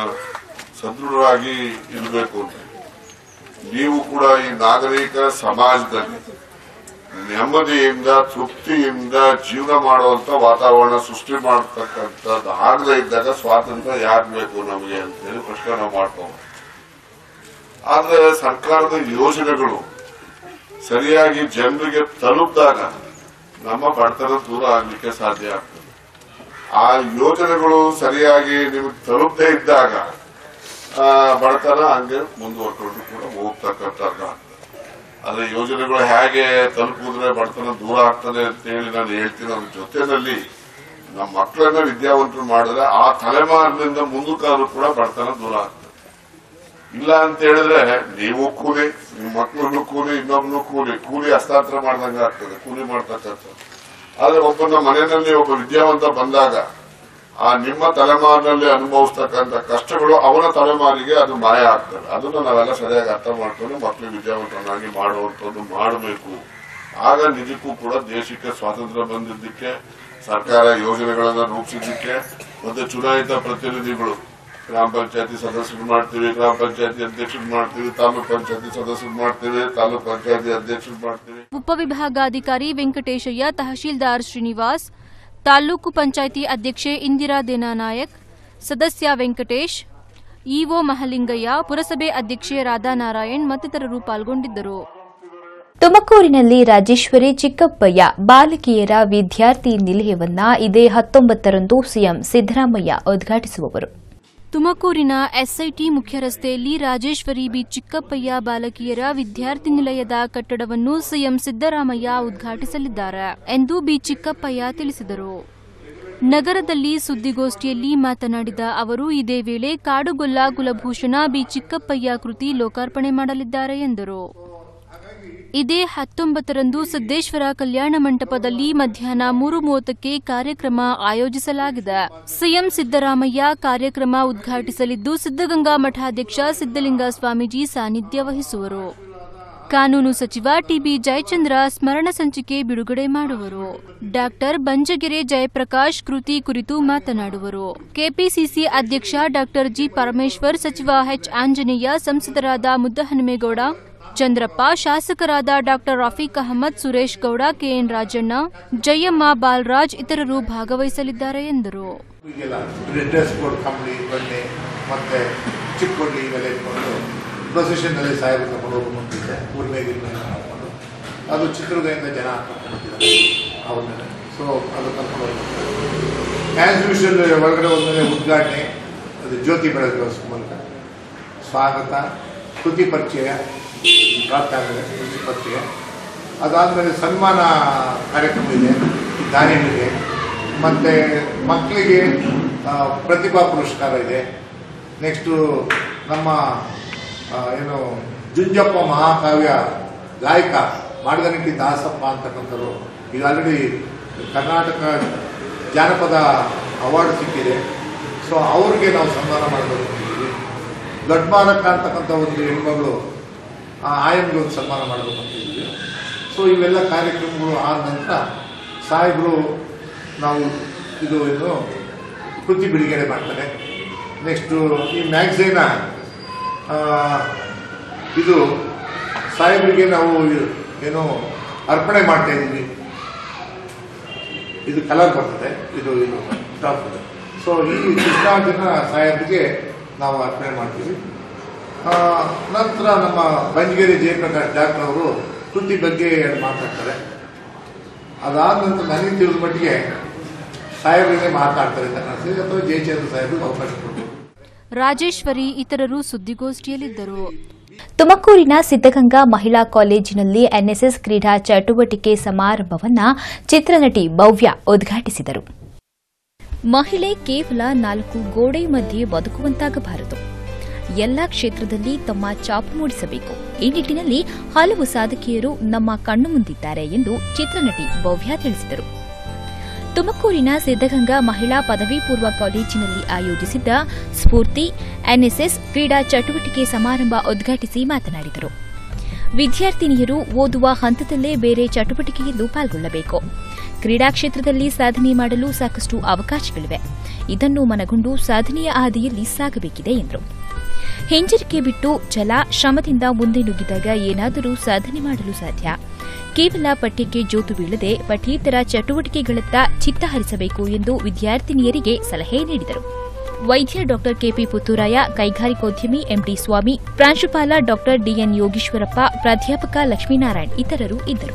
ಸದೃಢವಾಗಿ ಇರಬೇಕು ಅಂತ ನೀವು ಕೂಡ ಈ ನಾಗರಿಕ ಸಮಾಜದಲ್ಲಿ ನೆಮ್ಮದಿಯಿಂದ ತೃಪ್ತಿಯಿಂದ ಜೀವನ ಮಾಡುವಂತ ವಾತಾವರಣ ಸೃಷ್ಟಿ ಮಾಡತಕ್ಕಂಥದ್ದು ಆಗದೇ ಇದ್ದಾಗ ಸ್ವಾತಂತ್ರ್ಯ ಯಾಕೆ ಬೇಕು ನಮಗೆ ಅಂತ ಹೇಳಿ ಪ್ರಶ್ನೆ ನಾವು ಮಾಡ್ಕೊಂಡು ಆದ್ರೆ ಸರ್ಕಾರದ ಯೋಜನೆಗಳು ಸರಿಯಾಗಿ ಜನರಿಗೆ ತಲುಪಿದಾಗ ನಮ್ಮ ಬಡತನ ದೂರ ಆಗ್ಲಿಕ್ಕೆ ಸಾಧ್ಯ ಆಗ್ತದೆ ಆ ಯೋಜನೆಗಳು ಸರಿಯಾಗಿ ನಿಮಗೆ ತಲುಪದೇ ಇದ್ದಾಗ ಆ, ಬಡತನ ಹಂಗೆ ಮುಂದುವರ್ಕೊಂಡು ಕೂಡ ಹೋಗ್ತಕ್ಕಂಥದ್ದು ಆಗ್ತದೆ ಆದ್ರೆ ಯೋಜನೆಗಳು ಹೇಗೆ ತಲುಪಿದ್ರೆ ಬಡತನ ದೂರ ಆಗ್ತದೆ ಅಂತ ಹೇಳಿ ನಾನು ಹೇಳ್ತೀನಿ ಅದ್ರ ಜೊತೆನಲ್ಲಿ ನಮ್ಮ ಮಕ್ಕಳನ್ನ ವಿದ್ಯಾವಂತರು ಮಾಡಿದ್ರೆ ಆ ತಲೆಮಾರಿನಿಂದ ಮುಂದಕ್ಕಾದ್ರೂ ಕೂಡ ಬಡತನ ದೂರ ಆಗ್ತದೆ ಇಲ್ಲ ಅಂತ ಹೇಳಿದ್ರೆ ನೀವು ಕೂಲಿ ನಿಮ್ಮ ಮಕ್ಕಳನ್ನು ಕೂಲಿ ಇನ್ನೊಬ್ನು ಕೂಲಿ ಕೂಲಿ ಹಸ್ತಾಂತರ ಮಾಡ್ದಂಗ ಆಗ್ತದೆ ಕೂಲಿ ಮಾಡ್ತಕ್ಕಂಥದ್ದು ಆದ್ರೆ ಒಬ್ಬನ ಮನೆಯಲ್ಲಿ ಒಬ್ಬ ವಿದ್ಯಾವಂತ ಬಂದಾಗ ಆ ನಿಮ್ಮ ತಲೆಮಾರಿನಲ್ಲಿ ಅನುಭವಿಸ್ತಕ್ಕಂಥ ಕಷ್ಟಗಳು ಅವನ ತಲೆಮಾರಿಗೆ ಅದು ಮಾಯ ಆಗ್ತದೆ ಅದನ್ನ ನಾವೆಲ್ಲ ಸರಿಯಾಗಿ ಅರ್ಥ ಮಾಡ್ಕೊಂಡು ಮಕ್ಕಳಿಗೆ ವಿದ್ಯಾವಂತರನ್ನಾಗಿ ಮಾಡುವಂಥದ್ದು ಮಾಡಬೇಕು ಆಗ ನಿಜಕ್ಕೂ ಕೂಡ ದೇಶಕ್ಕೆ ಸ್ವಾತಂತ್ರ್ಯ ಬಂದಿದ್ದಕ್ಕೆ ಸರ್ಕಾರ ಯೋಜನೆಗಳನ್ನ ರೂಪಿಸಿದ್ದಕ್ಕೆ ಮತ್ತೆ ಚುನಾಯಿತ ಪ್ರತಿನಿಧಿಗಳು ಗ್ರಾಮ ಪಂಚಾಯತಿ ಸದಸ್ಯರು ಮಾಡ್ತೀವಿ ಗ್ರಾಮ ಪಂಚಾಯತಿ ಅಧ್ಯಕ್ಷರು ಮಾಡ್ತೀವಿ ತಾಲೂಕ್ ಪಂಚಾಯತಿ ಸದಸ್ಯರು ಮಾಡ್ತೀವಿ ತಾಲೂಕ್ ಪಂಚಾಯತಿ ಅಧ್ಯಕ್ಷರು ಮಾಡ್ತೀವಿ ಉಪವಿಭಾಗಾಧಿಕಾರಿ ವೆಂಕಟೇಶಯ್ಯ ತಹಶೀಲ್ದಾರ್ ಶ್ರೀನಿವಾಸ್ ತಾಲೂಕು ಪಂಚಾಯಿತಿ ಅಧ್ಯಕ್ಷೆ ಇಂದಿರಾ ದೇನಾನಾಯಕ್ ಸದಸ್ಯ ವೆಂಕಟೇಶ್ ಇಒ ಮಹಲಿಂಗಯ್ಯ ಪುರಸಭೆ ಅಧ್ಯಕ್ಷೆ ರಾಧಾನಾರಾಯಣ್ ಮತ್ತಿತರರು ಪಾಲ್ಗೊಂಡಿದ್ದರು ತುಮಕೂರಿನಲ್ಲಿ ರಾಜೇಶ್ವರಿ ಚಿಕ್ಕಪ್ಪಯ್ಯ ಬಾಲಕಿಯರ ವಿದ್ಯಾರ್ಥಿ ನಿಲಯವನ್ನ ಇದೇ ಹತ್ತೊಂಬತ್ತರಂದು ಸಿಎಂ ಸಿದ್ದರಾಮಯ್ಯ ಉದ್ಘಾಟಿಸುವವರು ತುಮಕೂರಿನ ಎಸ್ಐಟಿ ಮುಖ್ಯ ರಸ್ತೆಯಲ್ಲಿ ರಾಜೇಶ್ವರಿ ಬಿ ಚಿಕ್ಕಪ್ಪಯ್ಯ ಬಾಲಕಿಯರ ವಿದ್ಯಾರ್ಥಿ ನಿಲಯದ ಕಟ್ಟಡವನ್ನು ಸಿಎಂ ಸಿದ್ದರಾಮಯ್ಯ ಉದ್ಘಾಟಿಸಲಿದ್ದಾರೆ ಎಂದು ಬಿ ಚಿಕ್ಕಪ್ಪಯ್ಯ ತಿಳಿಸಿದರು ನಗರದಲ್ಲಿ ಸುದ್ದಿಗೋಷ್ಠಿಯಲ್ಲಿ ಮಾತನಾಡಿದ ಅವರು ಇದೇ ವೇಳೆ ಕಾಡುಗೊಲ್ಲ ಕುಲಭೂಷಣ ಬಿ ಚಿಕ್ಕಪ್ಪಯ್ಯ ಕೃತಿ ಲೋಕಾರ್ಪಣೆ ಮಾಡಲಿದ್ದಾರೆ ಎಂದರು ಇದೇ ಹತ್ತೊಂಬತ್ತರಂದು ಸಿದ್ದೇಶ್ವರ ಕಲ್ಯಾಣ ಮಂಟಪದಲ್ಲಿ ಮಧ್ಯಾಹ್ನ ಮೂರು ಮೂವತ್ತಕ್ಕೆ ಕಾರ್ಯಕ್ರಮ ಆಯೋಜಿಸಲಾಗಿದೆ ಸಿಎಂ ಸಿದ್ದರಾಮಯ್ಯ ಕಾರ್ಯಕ್ರಮ ಉದ್ಘಾಟಿಸಲಿದ್ದು ಸಿದ್ದಗಂಗಾ ಮಠಾಧ್ಯಕ್ಷ ಸಿದ್ದಲಿಂಗ ಸ್ವಾಮೀಜಿ ಸಾನ್ನಿಧ್ಯ ವಹಿಸುವರು ಕಾನೂನು ಸಚಿವ ಟಿಬಿ ಜಯಚಂದ್ರ ಸ್ಮರಣ ಸಂಚಿಕೆ ಬಿಡುಗಡೆ ಮಾಡುವರು ಡಾಕ್ಟರ್ ಬಂಜಗೆರೆ ಜಯಪ್ರಕಾಶ್ ಕೃತಿ ಕುರಿತು ಮಾತನಾಡುವರು ಕೆಪಿಸಿಸಿ ಅಧ್ಯಕ್ಷ ಡಾಕ್ಟರ್ ಜಿ ಪರಮೇಶ್ವರ್ ಸಚಿವ ಎಚ್ ಆಂಜನೇಯ ಸಂಸದರಾದ ಮುದ್ದಹನುಮೇಗೌಡ ಚಂದ್ರಪ್ಪ ಶಾಸಕರಾದ ಡಾಕ್ಟರ್ ರಫೀಕ್ ಅಹಮದ್ ಸುರೇಶ್ ಗೌಡ ಕೆಎನ್ ರಾಜಣ್ಣ ಜಯಮ್ಮ ಬಾಲರಾಜ್ ಇತರರು ಭಾಗವಹಿಸಲಿದ್ದಾರೆ ಎಂದರು ಈಗೆಲ್ಲ ಡ್ರೆಸ್ ಕೋಡ್ ಕಂಬಳಿ ಬಣ್ಣೆ ಮತ್ತು ಚಿಕ್ಕೊಡ್ಲಿ ಇವೆಲ್ಲ ಇಟ್ಕೊಂಡು ಪ್ರೊಸೆಷನ್ನಲ್ಲಿ ಸಾಹೇಬ್ ಕರ್ಕೊಂಡು ಹೋಗ್ಕೊಂಡಿದ್ದೆ ಊರ್ಮೆ ಗಿರ್ಮೆ ಹಾಕೊಂಡು ಅದು ಚಿತ್ರದುರ್ಗದಿಂದ ಜನ ಕರ್ಕೊಂಡ್ಬಂದಿದ್ದಾರೆ ಅವ್ರನ್ನೆಲ್ಲ ಸೊ ಅದು ಕರ್ಕೊಂಡು ಹೋಗ್ಬೇಕು ಆ್ಯಸ್ ಯೂಶಲ್ ಒಳಗಡೆ ಹೋದ್ಮೇಲೆ ಉದ್ಘಾಟನೆ ಅದು ಜ್ಯೋತಿ ಬೆಳಗಿಸೋ ಮೂಲಕ ಸ್ವಾಗತ ಕೃತಿ ಪರಿಚಯ ಪ್ರಾಪ್ತ ಆಗಿದೆ ಕೃತಿ ಪರಿಚಯ ಅದಾದಮೇಲೆ ಸನ್ಮಾನ ಕಾರ್ಯಕ್ರಮ ಇದೆ ದಾನಿಗಳಿಗೆ ಮತ್ತು ಮಕ್ಕಳಿಗೆ ಆ, ಪ್ರತಿಭಾ ಪುರಸ್ಕಾರ ಇದೆ ನೆಕ್ಸ್ಟು ನಮ್ಮ ಆ, ಏನು ಜುಂಜಪ್ಪ ಮಹಾಕಾವ್ಯ ಗಾಯಕ ಮಾಡಗನಟ್ಟಿ ದಾಸಪ್ಪ ಅಂತಕ್ಕಂಥವ್ರು ಈಗ ಆಲ್ರೆಡಿ ಕರ್ನಾಟಕ ಜಾನಪದ ಅವಾರ್ಡ್ ಸಿಕ್ಕಿದೆ ಸೊ ಅವ್ರಿಗೆ ನಾವು ಸನ್ಮಾನ ಮಾಡಬೇಕು ಅಂತಿದ್ದೀವಿ ಗಡ್ಮಾರಕ ಅಂತಕ್ಕಂಥ ಒಂದು ಹೆಣ್ಮಗಳು ಆ ಆಯಮ್ಗೆ ಒಂದು ಸನ್ಮಾನ ಮಾಡಬೇಕು ಅಂತಿದ್ದೀವಿ ಸೊ ಇವೆಲ್ಲ ಕಾರ್ಯಕ್ರಮಗಳು ಆದ ನಂತರ ಸಾಹೇಬರು ನಾವು ಇದು ಏನು ಕೃತಿ ಬಿಡುಗಡೆ ಮಾಡ್ತಾರೆ ನೆಕ್ಸ್ಟು ಈ ಮ್ಯಾಗ್ಝೈನ ಇದು ಸಾಹೇಬರಿಗೆ ನಾವು ಏನು ಅರ್ಪಣೆ ಮಾಡ್ತಾ ಇದ್ದೀವಿ ಇದು ಕಲರ್ ಬರ್ತದೆ ಇದು ಇದು ಟಾಪ್ ಇದೆ ಸೊ ಈ ಕೃಷ್ಣಾರ್ಜುನ ಸಾಹೇಬರಿಗೆ ನಾವು ಅರ್ಪಣೆ ಮಾಡ್ತೀವಿ ಆ, ನಂತರ ನಮ್ಮ ಬಂಜಗೇರಿ ಜಯಪ್ರಕಾಶ್ ಡಾಕ್ಟರ್ ಅವರು ಕೃತಿ ಬಗ್ಗೆ ಮಾತಾಡ್ತಾರೆ ಅದಾದ ನಂತರ ನನಗೆ ತಿಳಿದ ಮಟ್ಟಿಗೆ ಸಾಹೇಬರಿಗೆ ಮಾತನಾಡ್ತಾರೆ ಅಂತ ಕಾಣಿಸ್ತದೆ ಅಥವಾ ಜಯಚಂದ್ರ ಸಾಹೇಬ್ರಿಗೆ ಅವಕಾಶ ಕೊಡ್ಬೋದು ರಾಜೇಶ್ವರಿ ಇತರರು ಸುದ್ದಿಗೋಷ್ಠಿಯಲ್ಲಿದ್ದರು ತುಮಕೂರಿನ ಸಿದ್ದಗಂಗಾ ಮಹಿಳಾ ಕಾಲೇಜಿನಲ್ಲಿ ಎನ್ಎಸ್ಎಸ್ ಕ್ರೀಡಾ ಚಟುವಟಿಕೆ ಸಮಾರಂಭವನ್ನ ಚಿತ್ರನಟಿ ಭವ್ಯ ಉದ್ಘಾಟಿಸಿದರು ಮಹಿಳೆ ಕೇವಲ ನಾಲ್ಕು ಗೋಡೆ ಮಧ್ಯೆ ಬದುಕುವಂತಾಗಬಾರದು ಎಲ್ಲ ಕ್ಷೇತ್ರದಲ್ಲಿ ತಮ್ಮ ಛಾಪು ಮೂಡಿಸಬೇಕು ಈ ನಿಟ್ಟಿನಲ್ಲಿ ಹಲವು ಸಾಧಕಿಯರು ನಮ್ಮ ಕಣ್ಣು ಮುಂದಿದ್ದಾರೆ ಎಂದು ಚಿತ್ರನಟಿ ಭವ್ಯ ತಿಳಿಸಿದರು ತುಮಕೂರಿನ ಸಿದ್ದಗಂಗಾ ಮಹಿಳಾ ಪದವಿ ಪೂರ್ವ ಕಾಲೇಜಿನಲ್ಲಿ ಆಯೋಜಿಸಿದ್ದ ಸ್ಫೂರ್ತಿ ಎನ್ಎಸ್ಎಸ್ ಕ್ರೀಡಾ ಚಟುವಟಿಕೆ ಸಮಾರಂಭ ಉದ್ಘಾಟಿಸಿ ಮಾತನಾಡಿದರು ವಿದ್ಯಾರ್ಥಿನಿಯರು ಓದುವ ಹಂತದಲ್ಲೇ ಬೇರೆ ಚಟುವಟಿಕೆಯಲ್ಲೂ ಪಾಲ್ಗೊಳ್ಳಬೇಕು ಕ್ರೀಡಾ ಕ್ಷೇತ್ರದಲ್ಲಿ ಸಾಧನೆ ಮಾಡಲು ಸಾಕಷ್ಟು ಅವಕಾಶಗಳಿವೆ ಇದನ್ನು ಮನಗೊಂಡು ಸಾಧನೆಯ ಹಾದಿಯಲ್ಲಿ ಸಾಗಬೇಕಿದೆ ಎಂದರು ಹಿಂಜರಿಕೆ ಬಿಟ್ಟು ಛಲ ಶ್ರಮದಿಂದ ಮುಂದೆ ನುಗ್ಗಿದಾಗ ಏನಾದರೂ ಸಾಧನೆ ಮಾಡಲು ಸಾಧ್ಯ ಕೇವಲ ಪಠ್ಯಕ್ಕೆ ಜೋತು ಬೀಳದೆ ಪಠ್ಯೇತರ ಚಟುವಟಿಕೆಗಳತ್ತ ಚಿತ್ತ ಹರಿಸಬೇಕು ಎಂದು ವಿದ್ಯಾರ್ಥಿನಿಯರಿಗೆ ಸಲಹೆ ನೀಡಿದರು ವೈದ್ಯ ಡಾ ಕೆಪಿ ಪುತ್ತೂರಾಯ ಕೈಗಾರಿಕೋದ್ಯಮಿ ಎಂಟಿ ಸ್ವಾಮಿ ಪ್ರಾಂಶುಪಾಲ ಡಾ ಡಿಎನ್ ಯೋಗೀಶ್ವರಪ್ಪ ಪ್ರಾಧ್ಯಾಪಕ ಲಕ್ಷ್ಮೀನಾರಾಯಣ್ ಇತರರು ಇದ್ದರು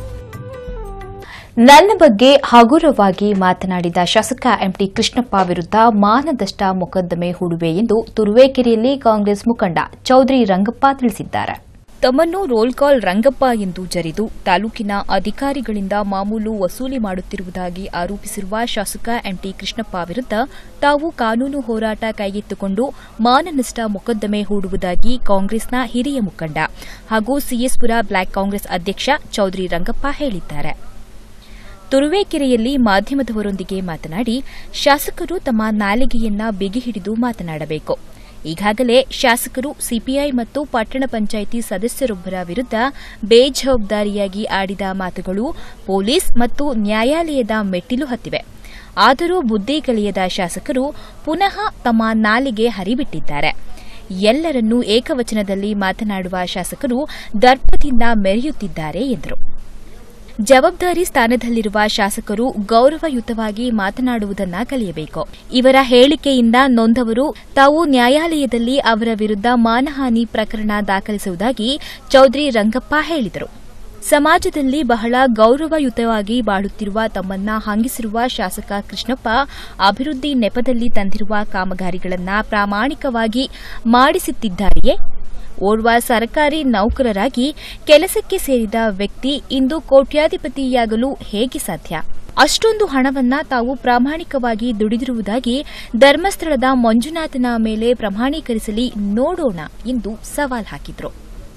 ನನ್ನ ಬಗ್ಗೆ ಹಗುರವಾಗಿ ಮಾತನಾಡಿದ ಶಾಸಕ ಎಂಟಿ ಕೃಷ್ಣಪ್ಪ ವಿರುದ್ಧ ಮಾನದಷ್ಟ ಮೊಕದ್ದಮೆ ಹೂಡುವೆ ಎಂದು ತುರುವೇಕೆರೆಯಲ್ಲಿ ಕಾಂಗ್ರೆಸ್ ಮುಖಂಡ ಚೌಧರಿ ರಂಗಪ್ಪ ತಿಳಿಸಿದ್ದಾರೆ ತಮ್ಮನ್ನು ರೋಲ್ ಕಾಲ್ ರಂಗಪ್ಪ ಎಂದು ಜರಿದು ತಾಲೂಕಿನ ಅಧಿಕಾರಿಗಳಿಂದ ಮಾಮೂಲು ವಸೂಲಿ ಮಾಡುತ್ತಿರುವುದಾಗಿ ಆರೋಪಿಸಿರುವ ಶಾಸಕ ಎಂಟಿ ಕೃಷ್ಣಪ್ಪ ವಿರುದ್ಧ ತಾವು ಕಾನೂನು ಹೋರಾಟ ಕೈಗೆತ್ತಿಕೊಂಡು ಮಾನನಷ್ಟ ಮೊಕದ್ದಮೆ ಹೂಡುವುದಾಗಿ ಕಾಂಗ್ರೆಸ್ನ ಹಿರಿಯ ಮುಖಂಡ ಹಾಗೂ ಸಿಎಸ್ಪುರ ಬ್ಲಾಕ್ ಕಾಂಗ್ರೆಸ್ ಅಧ್ಯಕ್ಷ ಚೌಧರಿ ರಂಗಪ್ಪ ಹೇಳಿದ್ದಾರೆ ತುರುವೇಕೆರೆಯಲ್ಲಿ ಮಾಧ್ಯಮದವರೊಂದಿಗೆ ಮಾತನಾಡಿ ಶಾಸಕರು ತಮ್ಮ ನಾಲಿಗೆಯನ್ನ ಬಿಗಿ ಹಿಡಿದು ಮಾತನಾಡಬೇಕು ಈಗಾಗಲೇ ಶಾಸಕರು ಸಿಪಿಐ ಮತ್ತು ಪಟ್ಟಣ ಪಂಚಾಯಿತಿ ಸದಸ್ಯರೊಬ್ಬರ ವಿರುದ್ಧ ಬೇಜವಾಬ್ದಾರಿಯಾಗಿ ಆಡಿದ ಮಾತುಗಳು ಪೊಲೀಸ್ ಮತ್ತು ನ್ಯಾಯಾಲಯದ ಮೆಟ್ಟಿಲು ಹತ್ತಿವೆ ಆದರೂ ಬುದ್ಧಿ ಕಲಿಯದ ಶಾಸಕರು ಪುನಃ ತಮ್ಮ ನಾಲಿಗೆ ಹರಿಬಿಟ್ಟಿದ್ದಾರೆ ಎಲ್ಲರನ್ನೂ ಏಕವಚನದಲ್ಲಿ ಮಾತನಾಡುವ ಶಾಸಕರು ದರ್ಪದಿಂದ ಮೆರೆಯುತ್ತಿದ್ದಾರೆ ಎಂದರು ಜವಾಬ್ದಾರಿ ಸ್ಥಾನದಲ್ಲಿರುವ ಶಾಸಕರು ಗೌರವಯುತವಾಗಿ ಮಾತನಾಡುವುದನ್ನ ಕಲಿಯಬೇಕು ಇವರ ಹೇಳಿಕೆಯಿಂದ ನೊಂದವರು ತಾವು ನ್ಯಾಯಾಲಯದಲ್ಲಿ ಅವರ ವಿರುದ್ಧ ಮಾನಹಾನಿ ಪ್ರಕರಣ ದಾಖಲಿಸುವುದಾಗಿ ಚೌಧರಿ ರಂಗಪ್ಪ ಹೇಳಿದರು ಸಮಾಜದಲ್ಲಿ ಬಹಳ ಗೌರವಯುತವಾಗಿ ಬಾಳುತ್ತಿರುವ ತಮ್ಮನ್ನ ಹಂಗಿಸಿರುವ ಶಾಸಕ ಕೃಷ್ಣಪ್ಪ ಅಭಿವೃದ್ಧಿ ನೆಪದಲ್ಲಿ ತಂದಿರುವ ಕಾಮಗಾರಿಗಳನ್ನ ಪ್ರಾಮಾಣಿಕವಾಗಿ ಮಾಡಿಸುತ್ತಿದ್ದಾರೆಯೇ ಓರ್ವ ಸರ್ಕಾರಿ ನೌಕರರಾಗಿ ಕೆಲಸಕ್ಕೆ ಸೇರಿದ ವ್ಯಕ್ತಿ ಇಂದು ಕೋಟ್ಯಾಧಿಪತಿಯಾಗಲು ಹೇಗೆ ಸಾಧ್ಯ ಅಷ್ಟೊಂದು ಹಣವನ್ನ ತಾವು ಪ್ರಾಮಾಣಿಕವಾಗಿ ದುಡಿದಿರುವುದಾಗಿ ಧರ್ಮಸ್ಥಳದ ಮಂಜುನಾಥನ ಮೇಲೆ ಪ್ರಮಾಣೀಕರಿಸಲಿ ನೋಡೋಣ ಎಂದು ಸವಾಲ್ ಹಾಕಿದ್ರು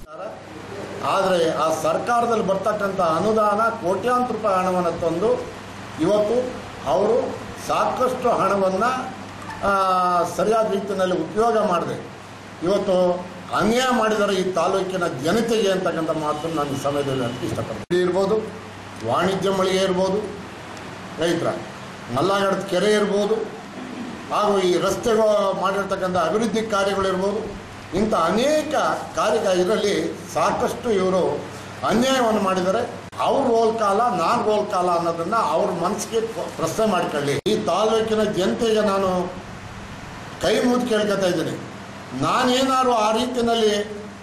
ಆದರೆ ಆ ಸರ್ಕಾರದಲ್ಲಿ ಬರ್ತಕ್ಕಂಥ ಅನುದಾನ ಕೋಟ್ಯಾಂತರ ರೂಪಾಯಿ ಹಣವನ್ನು ತಂದು ಇವತ್ತು ಅವರು ಸಾಕಷ್ಟು ಹಣವನ್ನು ಸರಿಯಾದ ರೀತಿಯಲ್ಲಿ ಉಪಯೋಗ ಮಾಡಿದೆ ಇವತ್ತು ಅನ್ಯಾಯ ಮಾಡಿದರೆ ಈ ತಾಲೂಕಿನ ಜನತೆಗೆ ಅಂತಕ್ಕಂಥ ಮಾತನ್ನು ನಾನು ಈ ಸಮಯದಲ್ಲಿ ಅಂತ ಇಷ್ಟಪಡ್ತೀನಿ ಇರ್ಬೋದು ವಾಣಿಜ್ಯ ಮಳಿಗೆ ಇರ್ಬೋದು ರೈತರ ಮಲ್ಲಗಡದ ಕೆರೆ ಇರ್ಬೋದು ಹಾಗೂ ಈ ರಸ್ತೆಗಳು ಮಾಡಿರ್ತಕ್ಕಂಥ ಅಭಿವೃದ್ಧಿ ಕಾರ್ಯಗಳಿರ್ಬೋದು ಇಂಥ ಅನೇಕ ಕಾರ್ಯ ಇದರಲ್ಲಿ ಸಾಕಷ್ಟು ಇವರು ಅನ್ಯಾಯವನ್ನು ಮಾಡಿದ್ದಾರೆ ಅವ್ರ ರೋಲ್ ಕಾಲ ನಾನ್ ರೋಲ್ ಕಾಲ ಅನ್ನೋದನ್ನ ಅವ್ರ ಮನಸ್ಸಿಗೆ ಪ್ರಶ್ನೆ ಮಾಡ್ಕೊಳ್ಳಿ ಈ ತಾಲೂಕಿನ ಜನತೆಗೆ ನಾನು ಕೈ ಮುಗಿದು ಕೇಳ್ಕೊತಾ ಇದ್ದೀನಿ ನಾನೇನಾದ್ರು ಆ ರೀತಿಯಲ್ಲಿ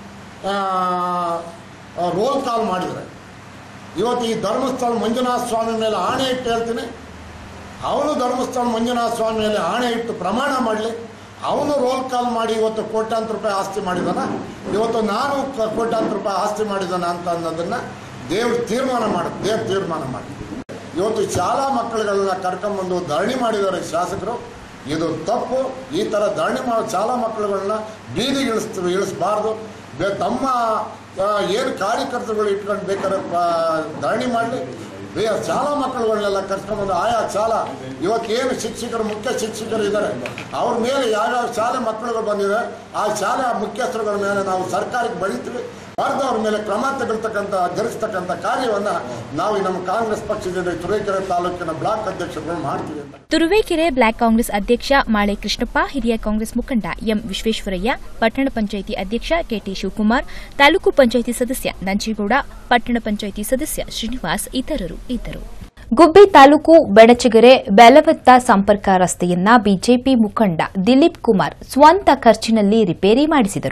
ರೋಲ್ ಕಾಲ್ ಮಾಡಿದರೆ ಇವತ್ತು ಈ ಧರ್ಮಸ್ಥಳ ಮಂಜುನಾಥ ಸ್ವಾಮಿ ಮೇಲೆ ಆಣೆ ಇಟ್ಟು ಹೇಳ್ತೀನಿ ಅವನು ಧರ್ಮಸ್ಥಳ ಮಂಜುನಾಥ ಸ್ವಾಮಿ ಮೇಲೆ ಆಣೆ ಇಟ್ಟು ಪ್ರಮಾಣ ಮಾಡಲಿ ಅವನು ರೋಲ್ ಕಾಲ್ ಮಾಡಿ ಇವತ್ತು ಕೋಟ್ಯಾಂತರ ರೂಪಾಯಿ ಆಸ್ತಿ ಮಾಡಿದಾನ ಇವತ್ತು ನಾನು ಕ- ಕೋಟ್ಯಾಂತರ ರೂಪಾಯಿ ಆಸ್ತಿ ಮಾಡಿದಾನ ಅಂತ ಅನ್ನೋದನ್ನು ದೇವ್ರು ತೀರ್ಮಾನ ಮಾಡಿ ದೇವ್ರು ತೀರ್ಮಾನ ಮಾಡಿ ಇವತ್ತು ಶಾಲಾ ಮಕ್ಕಳುಗಳನ್ನ ಕರ್ಕೊಂಬಂದು ಧರಣಿ ಮಾಡಿದ್ದಾರೆ ಶಾಸಕರು ಇದು ತಪ್ಪು ಈ ಥರ ಧರಣಿ ಮಾಡೋ ಶಾಲಾ ಮಕ್ಕಳುಗಳನ್ನ ಬೀದಿಗೆ ಇಳಿಸ್ ಇಳಿಸಬಾರ್ದು ಬೆ ತಮ್ಮ ಏನು ಕಾರ್ಯಕರ್ತರುಗಳು ಇಟ್ಕೊಂಡು ಬೇಕಾದ್ರೆ ಪ- ಧರಣಿ ಮಾಡಲಿ ಬೇ ಶಾಲಾ ಮಕ್ಕಳುಗಳನ್ನೆಲ್ಲ ಕರ್ಕೊಂಡ್ಬಂದು ಆಯಾ ಶಾಲಾ ಇವತ್ತೇನು ಶಿಕ್ಷಕರು ಮುಖ್ಯ ಶಿಕ್ಷಕರು ಇದ್ದಾರೆ ಅವ್ರ ಮೇಲೆ ಯಾವ್ಯಾವ ಶಾಲೆ ಮಕ್ಕಳುಗಳು ಬಂದಿದೆ ಆ ಶಾಲೆ ಮುಖ್ಯಸ್ಥರುಗಳ ಮೇಲೆ ನಾವು ಸರ್ಕಾರಕ್ಕೆ ಬಳಿತೀವಿ ಬರ್ದವ್ರ ಮೇಲೆ ಕ್ರಮ ತೆಗೆರ್ತಕ್ಕಂಥ ಜರುಗಿಸ್ತಕ್ಕಂಥ ಕಾರ್ಯವನ್ನು ನಾವು ಈ ನಮ್ಮ ಕಾಂಗ್ರೆಸ್ ಪಕ್ಷದಿಂದ ಈ ತುರೇಕೆರೆ ತಾಲೂಕಿನ ಬ್ಲಾಕ್ ಅಧ್ಯಕ್ಷರುಗಳು ಮಾಡ್ತೀವಿ ಅಂತ ತುರುವೇಕೆರೆ ಬ್ಲಾಕ್ ಕಾಂಗ್ರೆಸ್ ಅಧ್ಯಕ್ಷ ಮಾಳೆ ಕೃಷ್ಣಪ್ಪ ಹಿರಿಯ ಕಾಂಗ್ರೆಸ್ ಮುಖಂಡ ಎಂ ವಿಶ್ವೇಶ್ವರಯ್ಯ ಪಟ್ಟಣ ಪಂಚಾಯಿತಿ ಅಧ್ಯಕ್ಷ ಕೆಟಿ ಶಿವಕುಮಾರ್ ತಾಲೂಕು ಪಂಚಾಯಿತಿ ಸದಸ್ಯ ನಂಜೇಗೌಡ ಪಟ್ಟಣ ಪಂಚಾಯಿತಿ ಸದಸ್ಯ ಶ್ರೀನಿವಾಸ್ ಇತರರು ಇದ್ದರು ಗುಬ್ಬಿ ತಾಲೂಕು ಬೆಡಚಗೆರೆ ಬೆಲವತ್ತ ಸಂಪರ್ಕ ರಸ್ತೆಯನ್ನ ಬಿಜೆಪಿ ಮುಖಂಡ ದಿಲೀಪ್ ಕುಮಾರ್ ಸ್ವಂತ ಖರ್ಚಿನಲ್ಲಿ ರಿಪೇರಿ ಮಾಡಿಸಿದರು